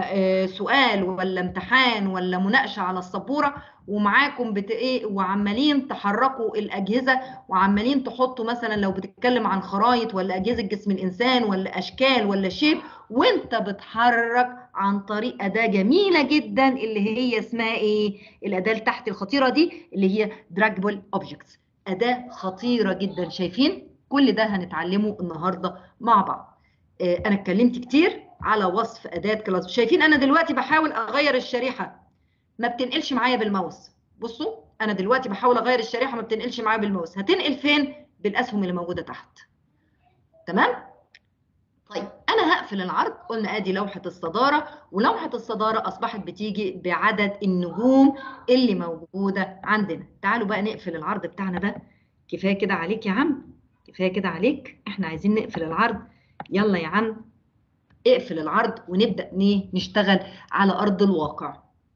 سؤال ولا امتحان ولا مناقشه على السبوره ومعاكم بت ايه وعمالين تحركوا الاجهزه وعمالين تحطوا مثلا لو بتتكلم عن خرايط ولا اجهزه جسم الانسان ولا اشكال ولا شيب وانت بتحرك عن طريق اداه جميله جدا اللي هي اسمها ايه الاداه اللي تحت الخطيره دي اللي هي دراجبل اوبجكتس اداه خطيره جدا شايفين كل ده هنتعلمه النهارده مع بعض آه انا اتكلمت كتير على وصف اداه كلاس شايفين انا دلوقتي بحاول اغير الشريحه ما بتنقلش معايا بالماوس بصوا انا دلوقتي بحاول اغير الشريحه ما بتنقلش معايا بالماوس هتنقل فين بالاسهم اللي موجوده تحت تمام طيب انا هقفل العرض قلنا ادي لوحه الصداره ولوحه الصداره اصبحت بتيجي بعدد النجوم اللي موجوده عندنا تعالوا بقى نقفل العرض بتاعنا ده كفايه كده عليك يا عم كفايه كده عليك احنا عايزين نقفل العرض يلا يا عم اقفل العرض ونبدا نشتغل على ارض الواقع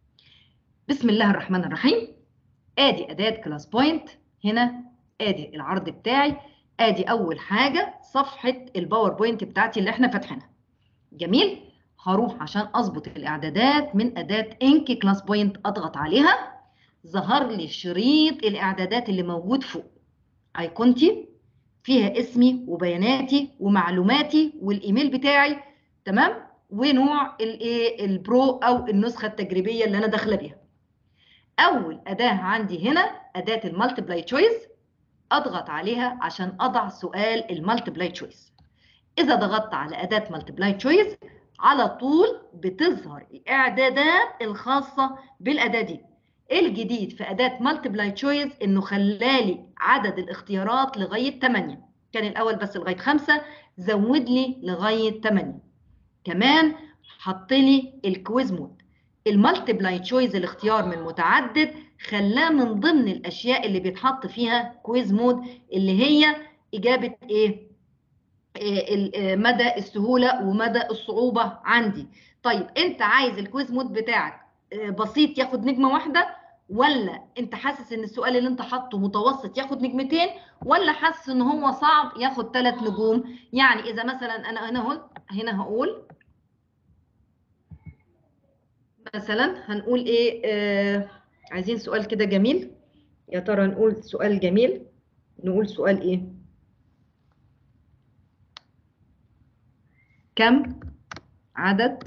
بسم الله الرحمن الرحيم ادي اداه كلاس بوينت هنا ادي العرض بتاعي ادي اول حاجه صفحه الباوربوينت بتاعتي اللي احنا فاتحينها جميل هروح عشان اظبط الاعدادات من اداه انك كلاس بوينت اضغط عليها ظهر لي شريط الاعدادات اللي موجود فوق ايقونتي فيها اسمي وبياناتي ومعلوماتي والايميل بتاعي تمام ونوع الايه البرو او النسخه التجريبيه اللي انا داخله بيها اول اداه عندي هنا اداه المالتيبلاي تشويس اضغط عليها عشان اضع سؤال المالتيبلاي تشويس اذا ضغطت على اداه مالتيبلاي تشويس على طول بتظهر الاعدادات الخاصه بالاداه دي الجديد في اداه مالتيبلاي تشويس انه خلالي عدد الاختيارات لغايه 8 كان الاول بس لغايه 5 زود لي لغايه 8 كمان حط لي الكويز مود المالتيبلاي تشويز الاختيار من متعدد خلاه من ضمن الاشياء اللي بيتحط فيها كويز مود اللي هي اجابه ايه, إيه مدى السهوله ومدى الصعوبه عندي طيب انت عايز الكويز مود بتاعك بسيط ياخد نجمه واحده ولا انت حاسس ان السؤال اللي انت حاطه متوسط ياخد نجمتين ولا حاسس ان هو صعب ياخد ثلاث نجوم يعني اذا مثلا انا هنا اهو هنا هقول مثلا هنقول ايه آه عايزين سؤال كده جميل يا ترى نقول سؤال جميل نقول سؤال ايه كم عدد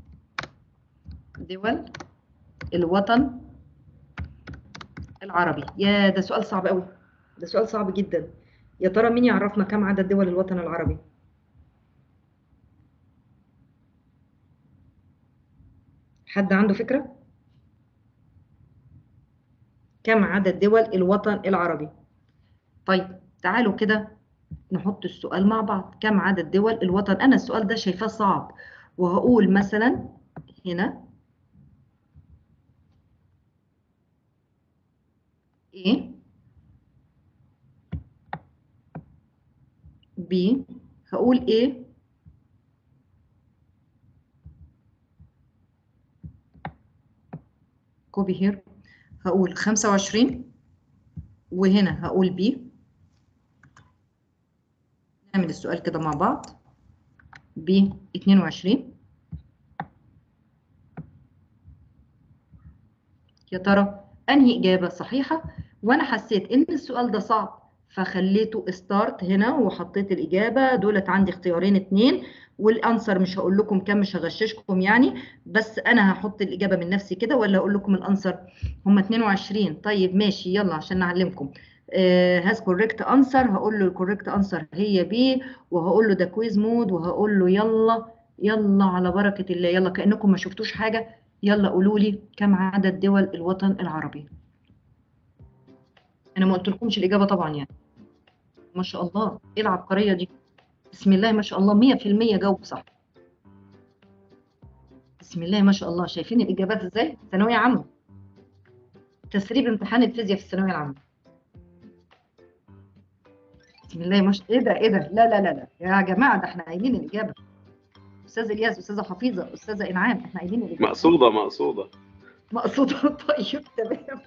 دول الوطن العربي يا ده سؤال صعب قوي ده سؤال صعب جدا يا ترى مين يعرفنا كم عدد دول الوطن العربي حد عنده فكرة كم عدد دول الوطن العربي طيب تعالوا كده نحط السؤال مع بعض كم عدد دول الوطن انا السؤال ده شايفاه صعب وهقول مثلا هنا ايه بي هقول ايه كوبي هير هقول 25 وهنا هقول بي نعمل السؤال كده مع بعض ب 22 يا ترى انهي اجابه صحيحه وانا حسيت ان السؤال ده صعب فخليته ستارت هنا وحطيت الإجابة دولت عندي اختيارين اتنين والأنسر مش هقول لكم كم مش هغششكم يعني بس أنا هحط الإجابة من نفسي كده ولا أقول لكم الأنسر هم 22 طيب ماشي يلا عشان نعلمكم هاز كوريكت أنسر هقول له الكوريكت أنسر هي بي وهقول له ده كويز مود وهقول له يلا يلا على بركة الله يلا كأنكم ما شفتوش حاجة يلا قولوا لي كم عدد دول الوطن العربي انا ما قلتلكمش الاجابه طبعا يعني ما شاء الله ايه العبقريه دي بسم الله ما شاء الله 100% جاوب صح بسم الله ما شاء الله شايفين الاجابات ازاي ثانويه عامه تسريب امتحان الفيزياء في الثانويه العامه بسم الله ما شاء ايه ده ايه ده لا لا لا لا يا جماعه ده احنا قايلين الاجابه استاذ الياس استاذه حفيظه استاذه انعام احنا قايلين الاجابه مقصودة مقصودة مقصوده طيب تمام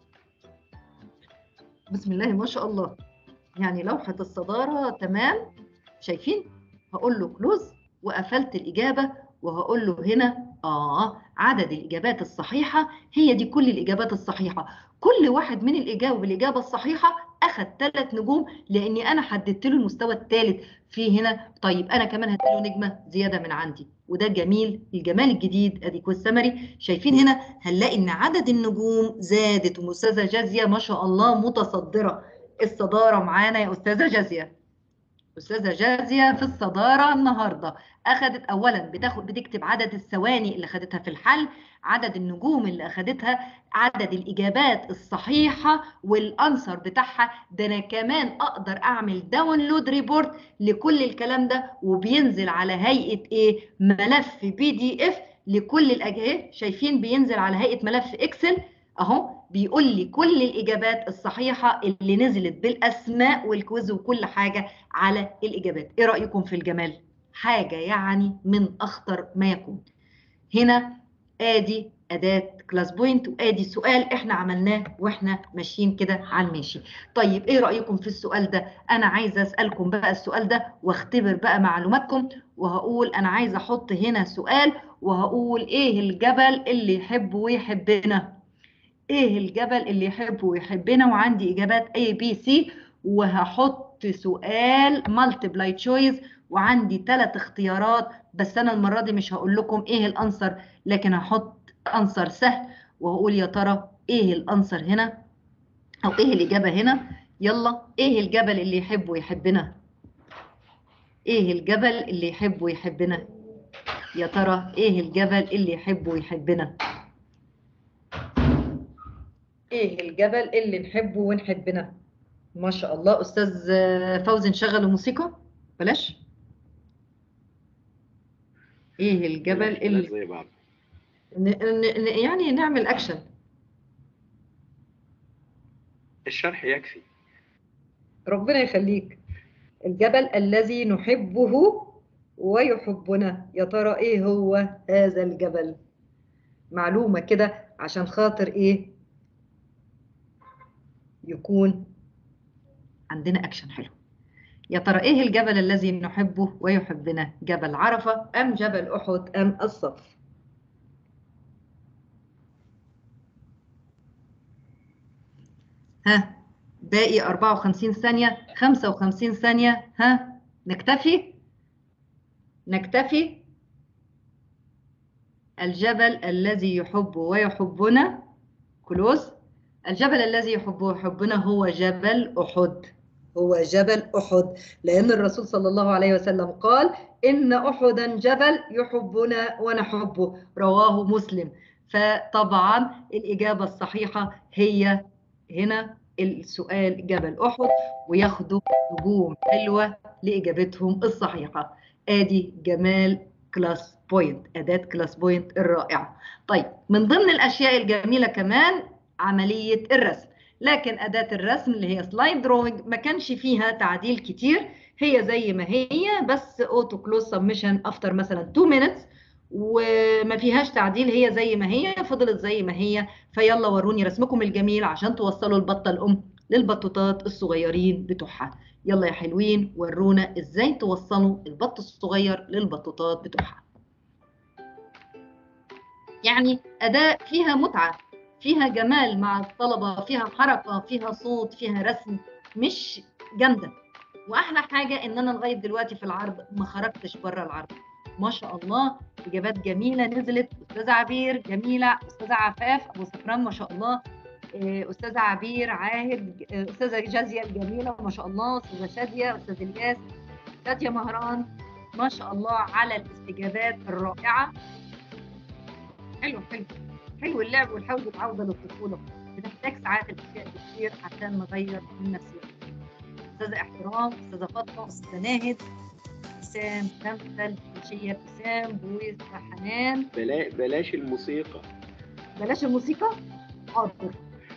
بسم الله ما شاء الله يعني لوحة الصدارة تمام شايفين هقول له كلوز وقفلت الإجابة وهقول له هنا آه عدد الإجابات الصحيحة هي دي كل الإجابات الصحيحة كل واحد من الإجابة بالإجابة الصحيحة أخذ ثلاث نجوم لأني أنا حددت له المستوى الثالث في هنا طيب أنا كمان هديله نجمة زيادة من عندي وده جميل الجمال الجديد ادي كويس سمري شايفين هنا هنلاقي ان عدد النجوم زادت واستاذه جازيه ما شاء الله متصدره الصداره معانا يا استاذه جازيه استاذه جازيه في الصداره النهارده اخذت اولا بتاخد بتكتب عدد الثواني اللي خدتها في الحل عدد النجوم اللي اخذتها عدد الاجابات الصحيحه والانسر بتاعها ده انا كمان اقدر اعمل داونلود ريبورت لكل الكلام ده وبينزل على هيئه ايه ملف بي دي اف لكل الاجهزه شايفين بينزل على هيئه ملف اكسل اهو بيقول لي كل الاجابات الصحيحه اللي نزلت بالاسماء والكويز وكل حاجه على الاجابات ايه رايكم في الجمال حاجه يعني من اخطر ما يكون هنا ادي اداه كلاس بوينت وادي سؤال احنا عملناه واحنا ماشيين كده على الماشي طيب ايه رايكم في السؤال ده انا عايزه اسالكم بقى السؤال ده واختبر بقى معلوماتكم وهقول انا عايزه احط هنا سؤال وهقول ايه الجبل اللي يحب ويحبنا ايه الجبل اللي يحب ويحبنا وعندي اجابات A B C وهحط سؤال مالتيبلاي تشويس وعندي ثلاث اختيارات بس انا المره دي مش هقول لكم ايه الانسر لكن هحط انسر سهل وهقول يا ترى ايه الانسر هنا او ايه الاجابه هنا يلا ايه الجبل اللي يحب ويحبنا ايه الجبل اللي يحب ويحبنا يا ترى ايه الجبل اللي يحب ويحبنا ايه الجبل اللي نحبه ونحبنا ما شاء الله استاذ فوزي نشغل الموسيقى بلاش ايه الجبل اللي زي بعض ن... ن... يعني نعمل اكشن الشرح يكفي ربنا يخليك الجبل الذي نحبه ويحبنا يا ترى ايه هو هذا الجبل معلومة كده عشان خاطر ايه يكون عندنا اكشن حلو يا ترى ايه الجبل الذي نحبه ويحبنا جبل عرفة ام جبل احد ام الصف ها باقي 54 ثانية 55 ثانية ها نكتفي نكتفي الجبل الذي يحبه ويحبنا كلوز الجبل الذي يحبه ويحبنا هو جبل أحد هو جبل أحد لأن الرسول صلى الله عليه وسلم قال إن أحدا جبل يحبنا ونحبه رواه مسلم فطبعا الإجابة الصحيحة هي هنا السؤال جبل أحد وياخدوا نجوم حلوة لإجابتهم الصحيحة آدي جمال كلاس بوينت أداة كلاس بوينت الرائعة طيب من ضمن الأشياء الجميلة كمان عملية الرسم لكن أداة الرسم اللي هي سلايد دروينج ما كانش فيها تعديل كتير هي زي ما هي بس اوتو كلوز سبمشن افتر مثلا 2 minutes وما فيهاش تعديل هي زي ما هي فضلت زي ما هي فيلا وروني رسمكم الجميل عشان توصلوا البطه الام للبطوطات الصغيرين بتوعها يلا يا حلوين ورونا ازاي توصلوا البط الصغير للبطوطات بتوعها يعني اداء فيها متعه فيها جمال مع الطلبه فيها حركه فيها صوت فيها رسم مش جامده واحلى حاجه ان انا لغايه دلوقتي في العرض ما خرجتش بره العرض ما شاء الله اجابات جميله نزلت استاذه عبير جميله استاذه عفاف ابو سكران ما شاء الله آه، استاذه عبير عاهد آه، استاذه جازيه الجميله ما شاء الله استاذه شاديه استاذ الياس شاديه مهران ما شاء الله على الاستجابات الرائعه حلو حلو حلو اللعب والحوز عوده للطفوله بنحتاج ساعات الاشياء كتير عشان نغير من نفسنا استاذه احترام استاذه فاطمه استاذه ناهد ابتسام تمثل شية ابتسام بويس حنان بلا... بلاش الموسيقى بلاش الموسيقى حاضر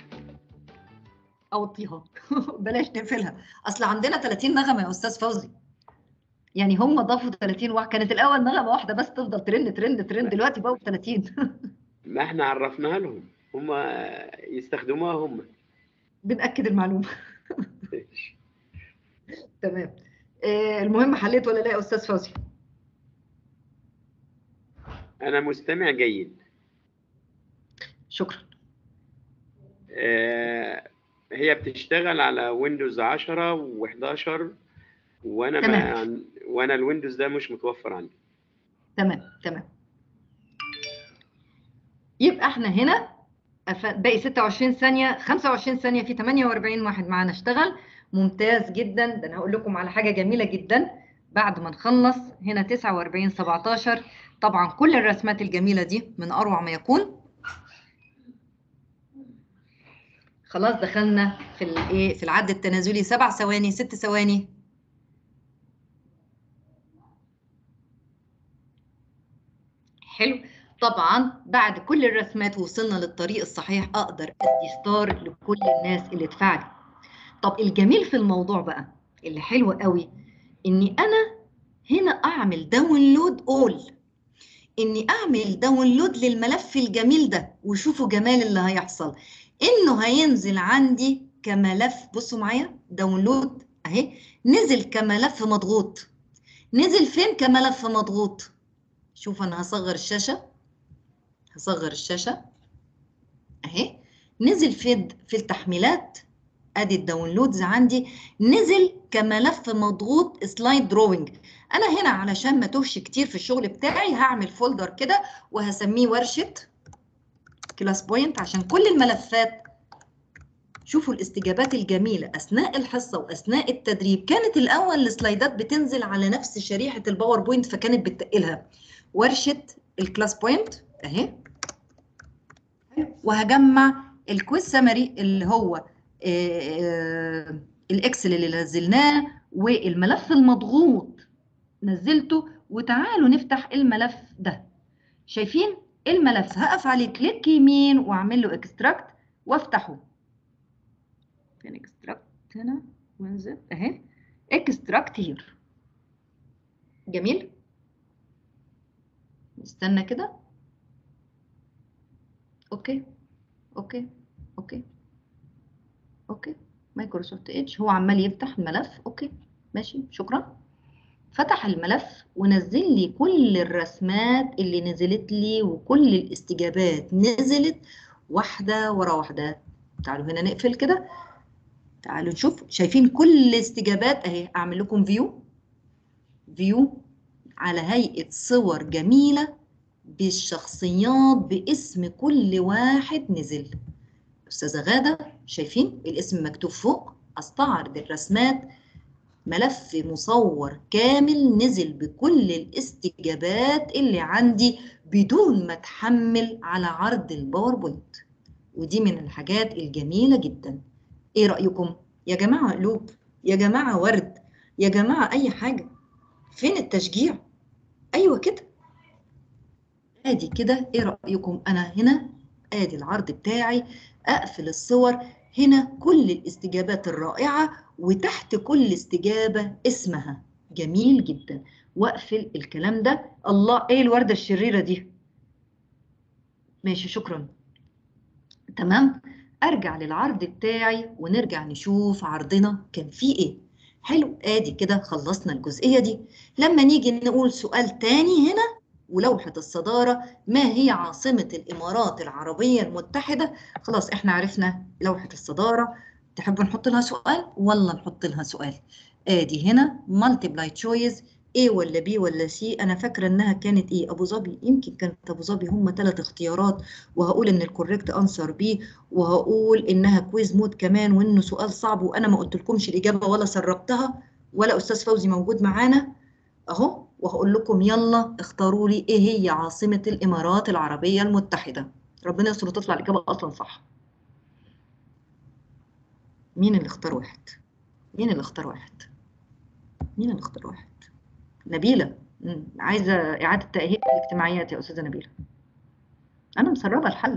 او الطيها بلاش نقفلها اصل عندنا 30 نغمه يا استاذ فوزي يعني هم ضافوا 30 واحد كانت الاول نغمه واحده بس تفضل ترند ترند ترند دلوقتي بقوا 30 ما احنا عرفناها لهم هم يستخدموها هم بنأكد المعلومه تمام آه، المهم حليت ولا لا يا استاذ فوزي انا مستمع جيد شكرا آه، هي بتشتغل على ويندوز 10 و11 وانا ما تمام. عن- وانا الويندوز ده مش متوفر عندي تمام تمام يبقى احنا هنا أف- باقي 26 ثانية 25 ثانية في 48 واحد معانا اشتغل ممتاز جدا ده انا هقول لكم على حاجة جميلة جدا بعد ما نخلص هنا 49 17 طبعا كل الرسمات الجميلة دي من أروع ما يكون خلاص دخلنا في الايه في العد التنازلي سبع ثواني ست ثواني حلو طبعا بعد كل الرسمات وصلنا للطريق الصحيح اقدر ادي ستار لكل الناس اللي اتفاعلت طب الجميل في الموضوع بقى اللي حلو قوي اني انا هنا اعمل داونلود اول اني اعمل داونلود للملف الجميل ده وشوفوا جمال اللي هيحصل انه هينزل عندي كملف بصوا معايا داونلود اهي نزل كملف مضغوط نزل فين كملف مضغوط شوف انا هصغر الشاشه هصغر الشاشه اهي نزل في في التحميلات ادي الداونلودز عندي نزل كملف مضغوط سلايد دروينج انا هنا علشان ما توهش كتير في الشغل بتاعي هعمل فولدر كده وهسميه ورشه كلاس بوينت عشان كل الملفات شوفوا الاستجابات الجميله اثناء الحصه واثناء التدريب كانت الاول السلايدات بتنزل على نفس شريحه الباوربوينت فكانت بتقلها ورشه الكلاس بوينت اهي وهجمع الكويز سمري اللي هو آه، آه، الاكسل اللي نزلناه والملف المضغوط نزلته وتعالوا نفتح الملف ده شايفين الملف هقف عليه كليك يمين واعمل له اكستراكت وافتحه فين اكستراكت هنا وانزل اهي اكستراكت هير جميل نستنى كده اوكي اوكي اوكي اوكي مايكروسوفت ايدج هو عمال يفتح الملف اوكي ماشي شكرا فتح الملف ونزل لي كل الرسمات اللي نزلت لي وكل الاستجابات نزلت واحدة ورا واحدة تعالوا هنا نقفل كده تعالوا نشوف شايفين كل الاستجابات اهي اعمل لكم فيو فيو على هيئة صور جميلة بالشخصيات باسم كل واحد نزل أستاذة غادة شايفين الاسم مكتوب فوق أستعرض الرسمات ملف مصور كامل نزل بكل الاستجابات اللي عندي بدون ما اتحمل على عرض الباوربوينت ودي من الحاجات الجميلة جدا ايه رأيكم يا جماعة قلوب يا جماعة ورد يا جماعة اي حاجة فين التشجيع ايوه كده ادي كده ايه رأيكم انا هنا ادي العرض بتاعي اقفل الصور هنا كل الاستجابات الرائعة وتحت كل استجابة اسمها جميل جدا واقفل الكلام ده الله ايه الوردة الشريرة دي ماشي شكرا تمام ارجع للعرض بتاعي ونرجع نشوف عرضنا كان فيه ايه حلو ادي كده خلصنا الجزئية دي لما نيجي نقول سؤال تاني هنا ولوحة الصدارة ما هي عاصمة الإمارات العربية المتحدة خلاص احنا عرفنا لوحة الصدارة تحبوا نحط لها سؤال ولا نحط لها سؤال ادي هنا مالتيبلاي تشويس A ولا B ولا C انا فاكره انها كانت ايه ابو ظبي يمكن كانت ابو ظبي هم ثلاث اختيارات وهقول ان الكوريكت انسر B وهقول انها كويز مود كمان وانه سؤال صعب وانا ما قلت لكمش الاجابه ولا سربتها ولا استاذ فوزي موجود معانا اهو وهقول لكم يلا اختاروا لي ايه هي عاصمه الامارات العربيه المتحده ربنا يستر وتطلع الاجابه اصلا صح مين اللي اختار واحد مين اللي اختار واحد مين اللي اختار واحد نبيله مم. عايزه اعاده تاهيل الاجتماعيات يا استاذه نبيله انا مسربه الحل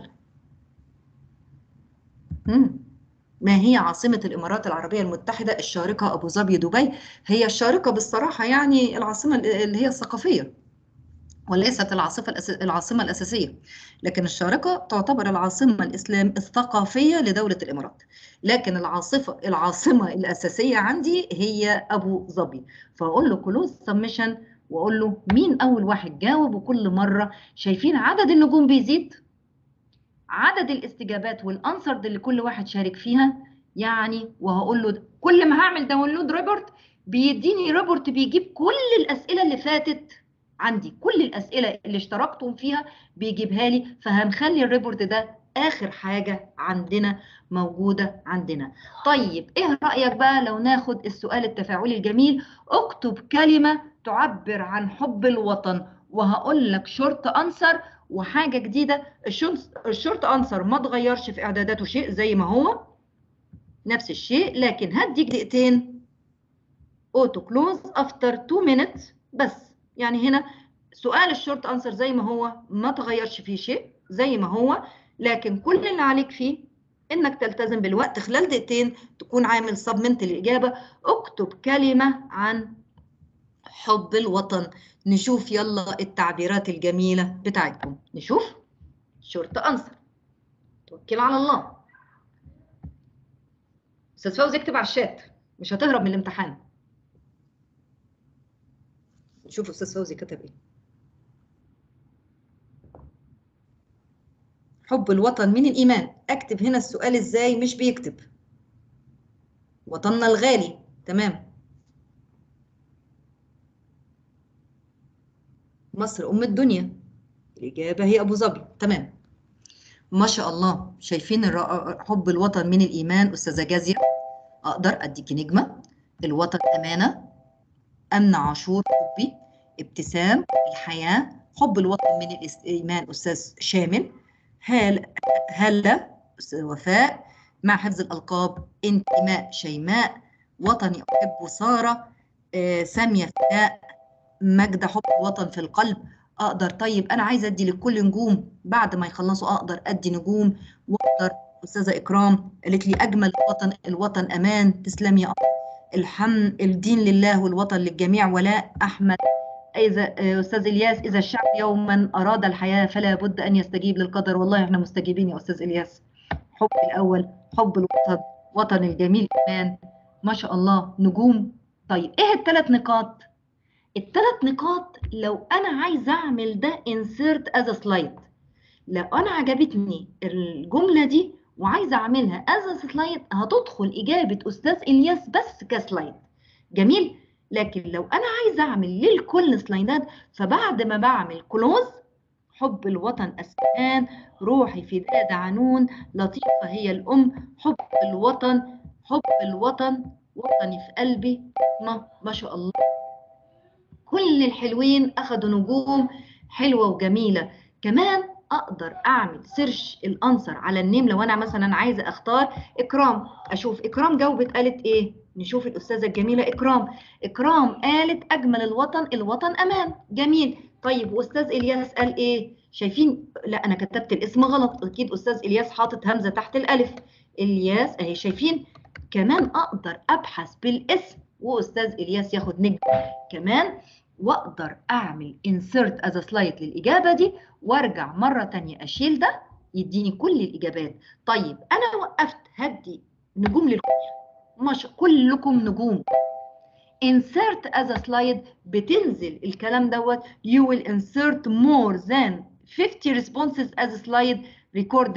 مم. ما هي عاصمة الإمارات العربية المتحدة الشارقة أبو ظبي دبي هي الشارقة بالصراحة يعني العاصمة اللي هي الثقافية وليست العاصمة الأس... العاصمة الأساسية لكن الشارقة تعتبر العاصمة الإسلام الثقافية لدولة الإمارات لكن العاصفة العاصمة الأساسية عندي هي أبو ظبي فأقول له كلوز سبمشن وأقول له مين أول واحد جاوب وكل مرة شايفين عدد النجوم بيزيد عدد الاستجابات والانسرد اللي كل واحد شارك فيها يعني وهقول له كل ما هعمل داونلود ريبورت بيديني ريبورت بيجيب كل الاسئله اللي فاتت عندي كل الاسئله اللي اشتركتم فيها بيجيبها لي فهنخلي الريبورت ده اخر حاجه عندنا موجوده عندنا طيب ايه رايك بقى لو ناخد السؤال التفاعلي الجميل اكتب كلمه تعبر عن حب الوطن وهقول لك شورت انسر وحاجه جديده الشورت انسر ما اتغيرش في اعداداته شيء زي ما هو نفس الشيء لكن هديك دقيقتين اوتو كلوز افتر 2 minutes بس يعني هنا سؤال الشورت انسر زي ما هو ما تغيرش فيه شيء زي ما هو لكن كل اللي عليك فيه انك تلتزم بالوقت خلال دقيقتين تكون عامل سبمنت الاجابه اكتب كلمه عن حب الوطن نشوف يلا التعبيرات الجميلة بتاعتكم نشوف شورت أنسر توكل على الله أستاذ فوزي اكتب على الشات مش هتهرب من الامتحان نشوف أستاذ فوزي كتب إيه حب الوطن من الإيمان أكتب هنا السؤال إزاي مش بيكتب وطننا الغالي تمام مصر أم الدنيا الإجابة هي أبو ظبي تمام ما شاء الله شايفين الرائع حب الوطن من الإيمان أستاذة جازية أقدر أديكي نجمة الوطن أمانة أمن عاشور حبي ابتسام الحياة حب الوطن من الإيمان أستاذ شامل هال هلا أستاذ وفاء مع حفظ الألقاب انتماء شيماء وطني أحب سارة آه سامية فداء مجد حب الوطن في القلب اقدر طيب انا عايزه ادي لكل نجوم بعد ما يخلصوا اقدر ادي نجوم واقدر استاذه اكرام قالت لي اجمل الوطن الوطن امان تسلم يا الحمد الدين لله والوطن للجميع ولاء احمد اذا استاذ الياس اذا الشعب يوما اراد الحياه فلا بد ان يستجيب للقدر والله احنا مستجيبين يا استاذ الياس حب الاول حب الوطن وطن الجميل امان ما شاء الله نجوم طيب ايه الثلاث نقاط الثلاث نقاط لو انا عايزه اعمل ده insert as a slide لو انا عجبتني الجمله دي وعايزه اعملها as a slide هتدخل اجابه استاذ الياس بس كسلايد جميل لكن لو انا عايزه اعمل للكل سلايدات فبعد ما بعمل كلوز حب الوطن اسكان روحي في داد عنون لطيفه هي الام حب الوطن حب الوطن وطني في قلبي ما ما شاء الله كل الحلوين اخدوا نجوم حلوه وجميله كمان اقدر اعمل سيرش الانسر على النيم لو انا مثلا عايزه اختار اكرام اشوف اكرام جاوبت قالت ايه نشوف الاستاذه الجميله اكرام اكرام قالت اجمل الوطن الوطن امان جميل طيب واستاذ الياس قال ايه شايفين لا انا كتبت الاسم غلط اكيد استاذ الياس حاطط همزه تحت الالف الياس اهي شايفين كمان اقدر ابحث بالاسم واستاذ الياس ياخد نجم كمان واقدر اعمل insert as a slide للاجابه دي وارجع مره تانية اشيل ده يديني كل الاجابات طيب انا وقفت هدي نجوم للكل مش كلكم نجوم insert as a slide بتنزل الكلام دوت you will insert more than 50 responses as a slide recorded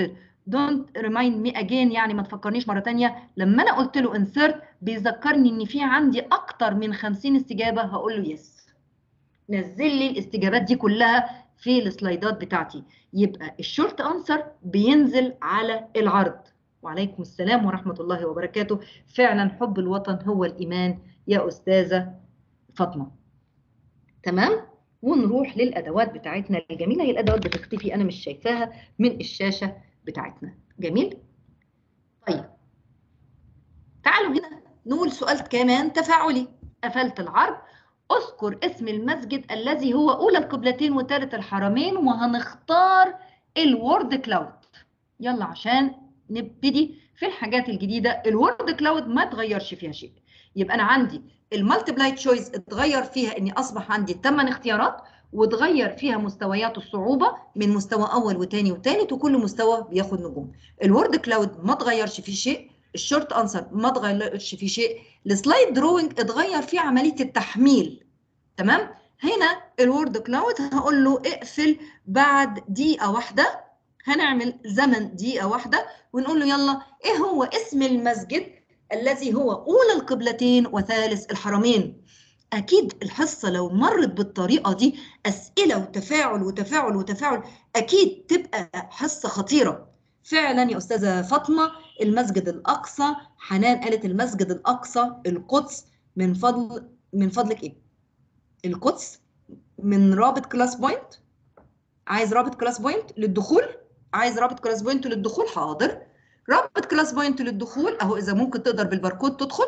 don't remind me again يعني ما تفكرنيش مرة تانية لما أنا قلت له insert بيذكرني إن في عندي أكتر من 50 استجابة هقول له yes نزل لي الاستجابات دي كلها في السلايدات بتاعتي يبقى الشورت انسر بينزل على العرض وعليكم السلام ورحمة الله وبركاته فعلا حب الوطن هو الإيمان يا أستاذة فاطمة تمام ونروح للأدوات بتاعتنا الجميلة هي الأدوات بتختفي أنا مش شايفاها من الشاشة بتاعتنا جميل طيب تعالوا هنا نقول سؤال كمان تفاعلي قفلت العرض اذكر اسم المسجد الذي هو اولى القبلتين وثالث الحرمين وهنختار الورد كلاود يلا عشان نبتدي في الحاجات الجديده الورد كلاود ما تغيرش فيها شيء يبقى انا عندي المالتيبلاي تشويس اتغير فيها اني اصبح عندي 8 اختيارات وتغير فيها مستويات الصعوبه من مستوى اول وثاني وثالث وكل مستوى بياخد نجوم الورد كلاود ما تغيرش فيه شيء الشورت انسر ما تغيرش فيه شيء السلايد دروينج اتغير فيه عمليه التحميل تمام هنا الورد كلاود هقول له اقفل بعد دقيقه واحده هنعمل زمن دقيقه واحده ونقول له يلا ايه هو اسم المسجد الذي هو اولى القبلتين وثالث الحرمين اكيد الحصه لو مرت بالطريقه دي اسئله وتفاعل وتفاعل وتفاعل اكيد تبقى حصه خطيره فعلا يا استاذه فاطمه المسجد الاقصى حنان قالت المسجد الاقصى القدس من فضل من فضلك ايه القدس من رابط كلاس بوينت عايز رابط كلاس بوينت للدخول عايز رابط كلاس بوينت للدخول حاضر رابط كلاس بوينت للدخول اهو اذا ممكن تقدر بالباركود تدخل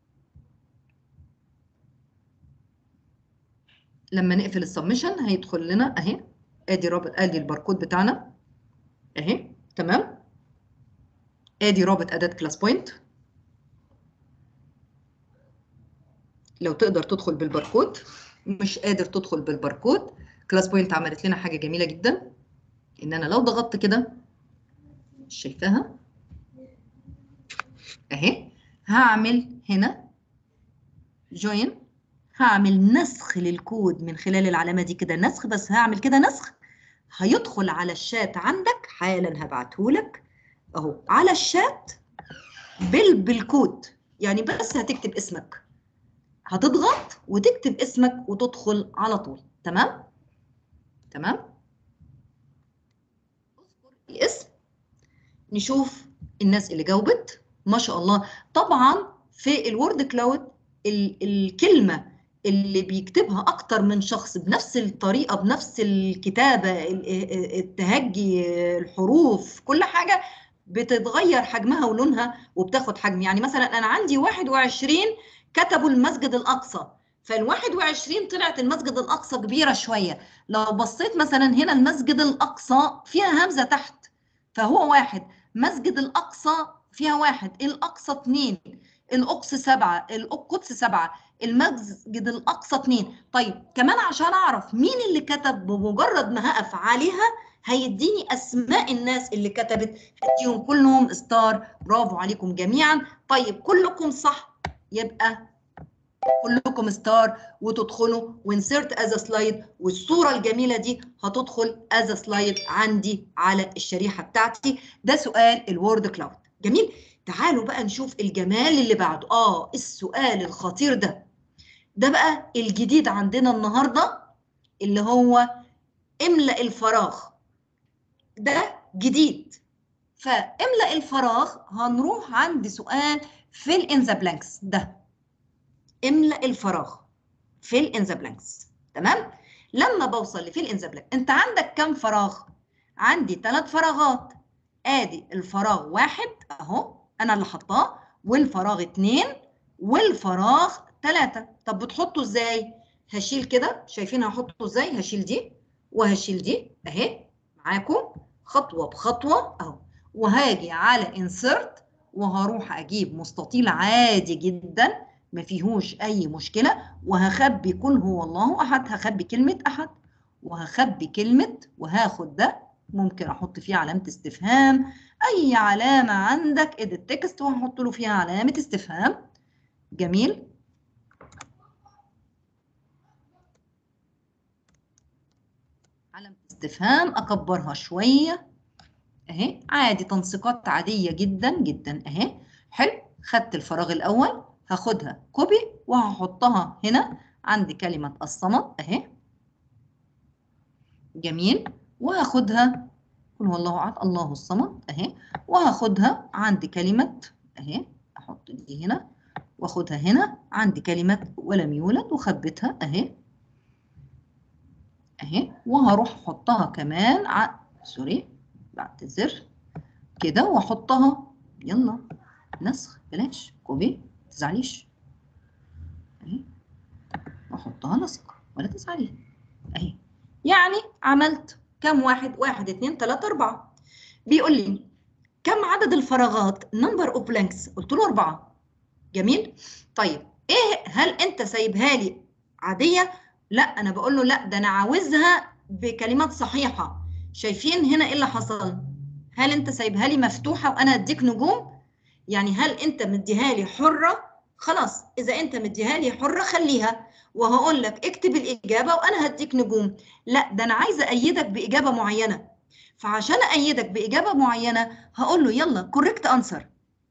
لما نقفل السبمشن هيدخل لنا اهي ادي رابط ادي الباركود بتاعنا اهي تمام ادي رابط اداه كلاس بوينت لو تقدر تدخل بالباركود مش قادر تدخل بالباركود كلاس بوينت عملت لنا حاجه جميله جدا ان انا لو ضغطت كده مش شايفاها اهي هعمل هنا جوين هعمل نسخ للكود من خلال العلامه دي كده نسخ بس هعمل كده نسخ هيدخل على الشات عندك حالا هبعته لك اهو على الشات بال بالكود يعني بس هتكتب اسمك هتضغط وتكتب اسمك وتدخل على طول تمام تمام اذكر الاسم نشوف الناس اللي جاوبت ما شاء الله طبعا في الوورد كلاود الكلمه اللي بيكتبها اكتر من شخص بنفس الطريقه بنفس الكتابه التهجي الحروف كل حاجه بتتغير حجمها ولونها وبتاخد حجم يعني مثلا انا عندي 21 كتبوا المسجد الأقصى فال 21 طلعت المسجد الأقصى كبيرة شوية لو بصيت مثلا هنا المسجد الأقصى فيها همزة تحت فهو واحد مسجد الأقصى فيها واحد الأقصى اتنين الأقصى سبعة القدس سبعة المسجد الأقصى اتنين طيب كمان عشان أعرف مين اللي كتب بمجرد ما هقف عليها هيديني أسماء الناس اللي كتبت هديهم كلهم ستار برافو عليكم جميعا طيب كلكم صح يبقى كلكم ستار وتدخلوا وانسرت از سلايد والصوره الجميله دي هتدخل از سلايد عندي على الشريحه بتاعتي ده سؤال الوورد كلاود جميل تعالوا بقى نشوف الجمال اللي بعده اه السؤال الخطير ده ده بقى الجديد عندنا النهارده اللي هو املأ الفراغ ده جديد فاملأ الفراغ هنروح عند سؤال fill in the blanks ده املأ الفراغ fill in the blanks تمام لما بوصل لفيل in the blank انت عندك كم فراغ عندي ثلاث فراغات ادي الفراغ واحد اهو انا اللي حطاه والفراغ اتنين والفراغ ثلاثة طب بتحطه ازاي هشيل كده شايفين هحطه ازاي هشيل دي وهشيل دي اهي معاكم خطوة بخطوة اهو وهاجي على insert وهروح اجيب مستطيل عادي جدا ما فيهوش اي مشكله وهخبي كل هو الله احد هخبي كلمه احد وهخبي كلمه وهاخد ده ممكن احط فيه علامه استفهام اي علامه عندك اديت تكست وهحط له فيها علامه استفهام جميل علامه استفهام اكبرها شويه اهي عادي تنسيقات عادية جدا جدا اهي حلو خدت الفراغ الأول هاخدها كوبي وهحطها هنا عند كلمة الصمد اهي جميل وهاخدها قل هو الله احد الله الصمد اهي وهاخدها عند كلمة اهي احط دي هنا واخدها هنا عند كلمة ولم يولد وخبتها اهي اهي وهروح احطها كمان ع... سوري بعتذر كده واحطها يلا نسخ بلاش كوبي تزعليش اهي واحطها لصق ولا تزعلي اهي يعني عملت كم واحد واحد اتنين تلاتة اربعة بيقول لي كم عدد الفراغات number of blanks قلت له اربعة جميل طيب ايه هل انت سايبها لي عادية لا انا بقول له لا ده انا عاوزها بكلمات صحيحة شايفين هنا ايه اللي حصل هل انت سايبها لي مفتوحة وانا اديك نجوم يعني هل انت مديها لي حرة خلاص اذا انت مديها لي حرة خليها وهقول لك اكتب الاجابة وانا هديك نجوم لا ده انا عايزة ايدك باجابة معينة فعشان ايدك باجابة معينة هقول له يلا كوريكت انسر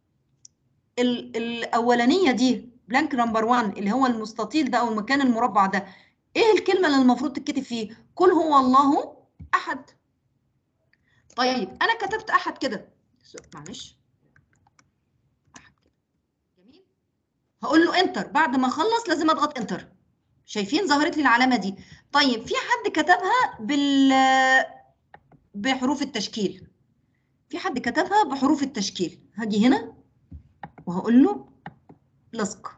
الاولانية دي بلانك نمبر 1 اللي هو المستطيل ده او المكان المربع ده ايه الكلمة اللي المفروض تتكتب فيه قل هو الله احد طيب انا كتبت احد كده معلش احد كده جميل هقول له انتر بعد ما اخلص لازم اضغط انتر شايفين ظهرت لي العلامه دي طيب في حد كتبها بال بحروف التشكيل في حد كتبها بحروف التشكيل هاجي هنا وهقول له لصق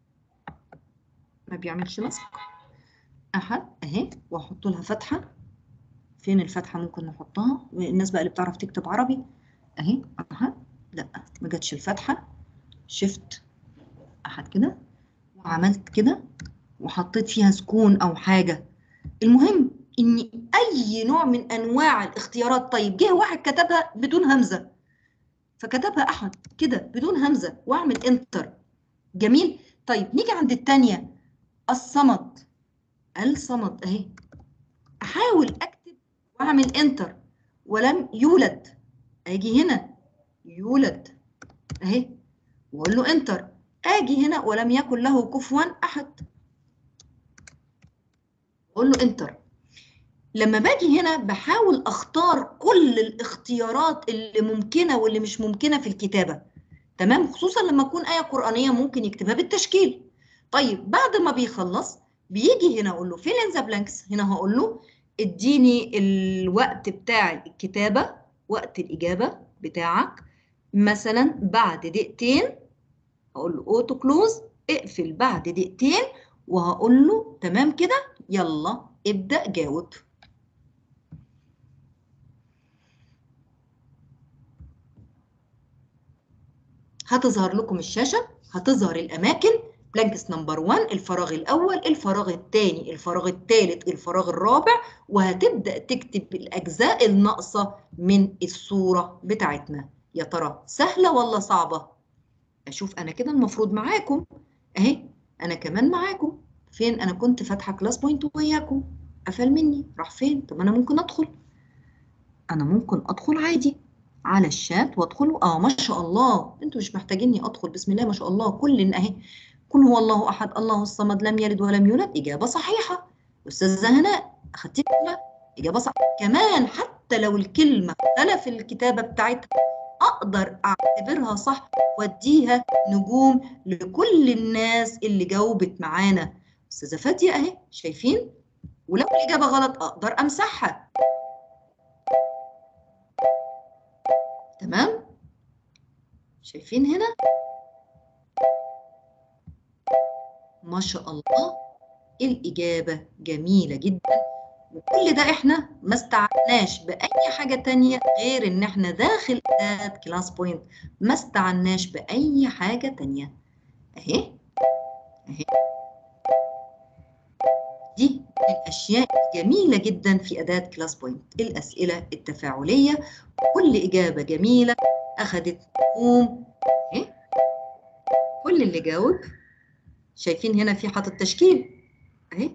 ما بيعملش لصق احد اهي واحط لها فتحه فين الفتحه ممكن نحطها الناس بقى اللي بتعرف تكتب عربي اهي احد لا ما جاتش الفتحه شفت احد كده وعملت كده وحطيت فيها سكون او حاجه المهم ان اي نوع من انواع الاختيارات طيب جه واحد كتبها بدون همزه فكتبها احد كده بدون همزه واعمل انتر جميل طيب نيجي عند الثانيه الصمد الصمد اهي احاول اكتب واعمل انتر ولم يولد اجي هنا يولد اهي واقول له انتر اجي هنا ولم يكن له كفوا احد اقول له انتر لما باجي هنا بحاول اختار كل الاختيارات اللي ممكنه واللي مش ممكنه في الكتابه تمام خصوصا لما تكون ايه قرانيه ممكن يكتبها بالتشكيل طيب بعد ما بيخلص بيجي هنا اقول له فين ذا بلانكس هنا هقول له اديني الوقت بتاع الكتابه وقت الاجابه بتاعك مثلا بعد دقيقتين هقول له اوتو كلوز اقفل بعد دقيقتين وهقول له تمام كده يلا ابدأ جاوب هتظهر لكم الشاشة هتظهر الأماكن بلانكس نمبر 1 الفراغ الأول الفراغ الثاني الفراغ الثالث الفراغ الرابع وهتبدأ تكتب الأجزاء الناقصة من الصورة بتاعتنا يا ترى سهلة ولا صعبة؟ أشوف أنا كده المفروض معاكم أهي أنا كمان معاكم فين انا كنت فاتحه كلاس بوينت وياكم قفل مني راح فين طب انا ممكن ادخل انا ممكن ادخل عادي على الشات وادخل اه ما شاء الله انتوا مش محتاجيني ادخل بسم الله ما شاء الله كل اهي كن هو الله احد الله الصمد لم يلد ولم يولد اجابه صحيحه استاذه هناء اخدتي بالك اجابه صح كمان حتى لو الكلمه اختلف الكتابه بتاعتها اقدر اعتبرها صح واديها نجوم لكل الناس اللي جاوبت معانا استاذه فاديه اهي شايفين ولو الاجابه غلط اقدر امسحها تمام شايفين هنا ما شاء الله الاجابه جميله جدا وكل ده احنا ما استعناش باي حاجه تانية غير ان احنا داخل اداه كلاس بوينت ما استعناش باي حاجه تانية اهي اهي دي الأشياء الجميلة جدا في أداة كلاس بوينت الأسئلة التفاعلية كل إجابة جميلة أخذت نجوم إيه؟ كل اللي جاوب شايفين هنا في حاطط تشكيل أهي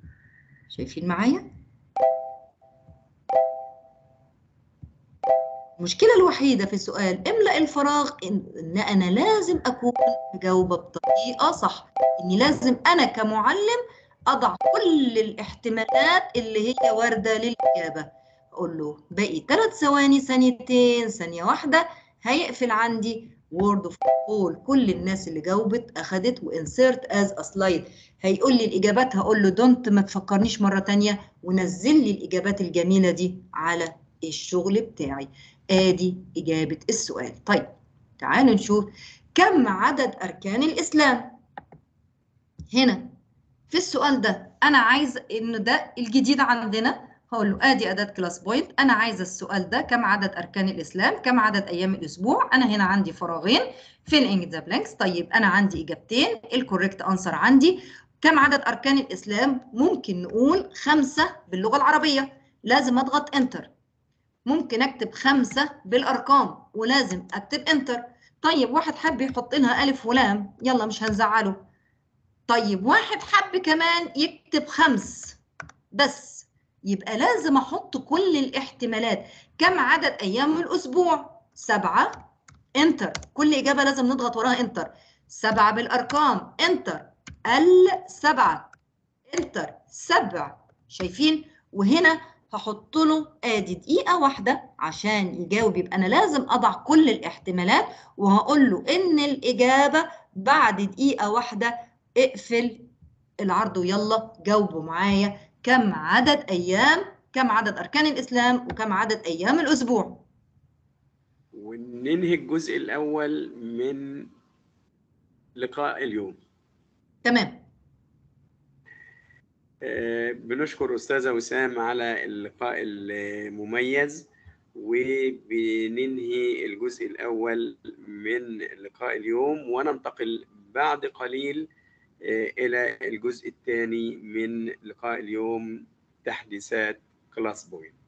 شايفين معايا المشكلة الوحيدة في السؤال املأ الفراغ إن, إن أنا لازم أكون مجاوبة بطريقة صح إني لازم أنا كمعلم أضع كل الاحتمالات اللي هي واردة للإجابة أقول له باقي ثلاث ثواني ثانيتين ثانية واحدة هيقفل عندي وورد اوف all كل الناس اللي جاوبت أخدت وانسيرت از a slide هيقول لي الإجابات هقول له دونت ما تفكرنيش مرة تانية ونزل لي الإجابات الجميلة دي على الشغل بتاعي ادي اجابه السؤال طيب تعالوا نشوف كم عدد اركان الاسلام هنا في السؤال ده انا عايز ان ده الجديد عندنا هقول له ادي اداه كلاس بوينت انا عايزه السؤال ده كم عدد اركان الاسلام كم عدد ايام الاسبوع انا هنا عندي فراغين فين ذا بلانكس طيب انا عندي اجابتين الكوريكت انسر عندي كم عدد اركان الاسلام ممكن نقول خمسه باللغه العربيه لازم اضغط انتر ممكن اكتب خمسة بالارقام ولازم اكتب انتر طيب واحد حب يحط لها الف ولام يلا مش هنزعله طيب واحد حب كمان يكتب خمس بس يبقى لازم احط كل الاحتمالات كم عدد ايام الاسبوع سبعة انتر كل اجابة لازم نضغط وراها انتر سبعة بالارقام انتر السبعة انتر سبع شايفين وهنا هحط له ادي دقيقة واحدة عشان يجاوب يبقى انا لازم اضع كل الاحتمالات وهقول له ان الاجابة بعد دقيقة واحدة اقفل العرض ويلا جاوبوا معايا كم عدد ايام كم عدد اركان الاسلام وكم عدد ايام الاسبوع وننهي الجزء الأول من لقاء اليوم تمام آه، بنشكر أستاذة وسام على اللقاء المميز وبننهي الجزء الأول من لقاء اليوم وننتقل بعد قليل آه، إلى الجزء الثاني من لقاء اليوم تحديثات كلاس بوينت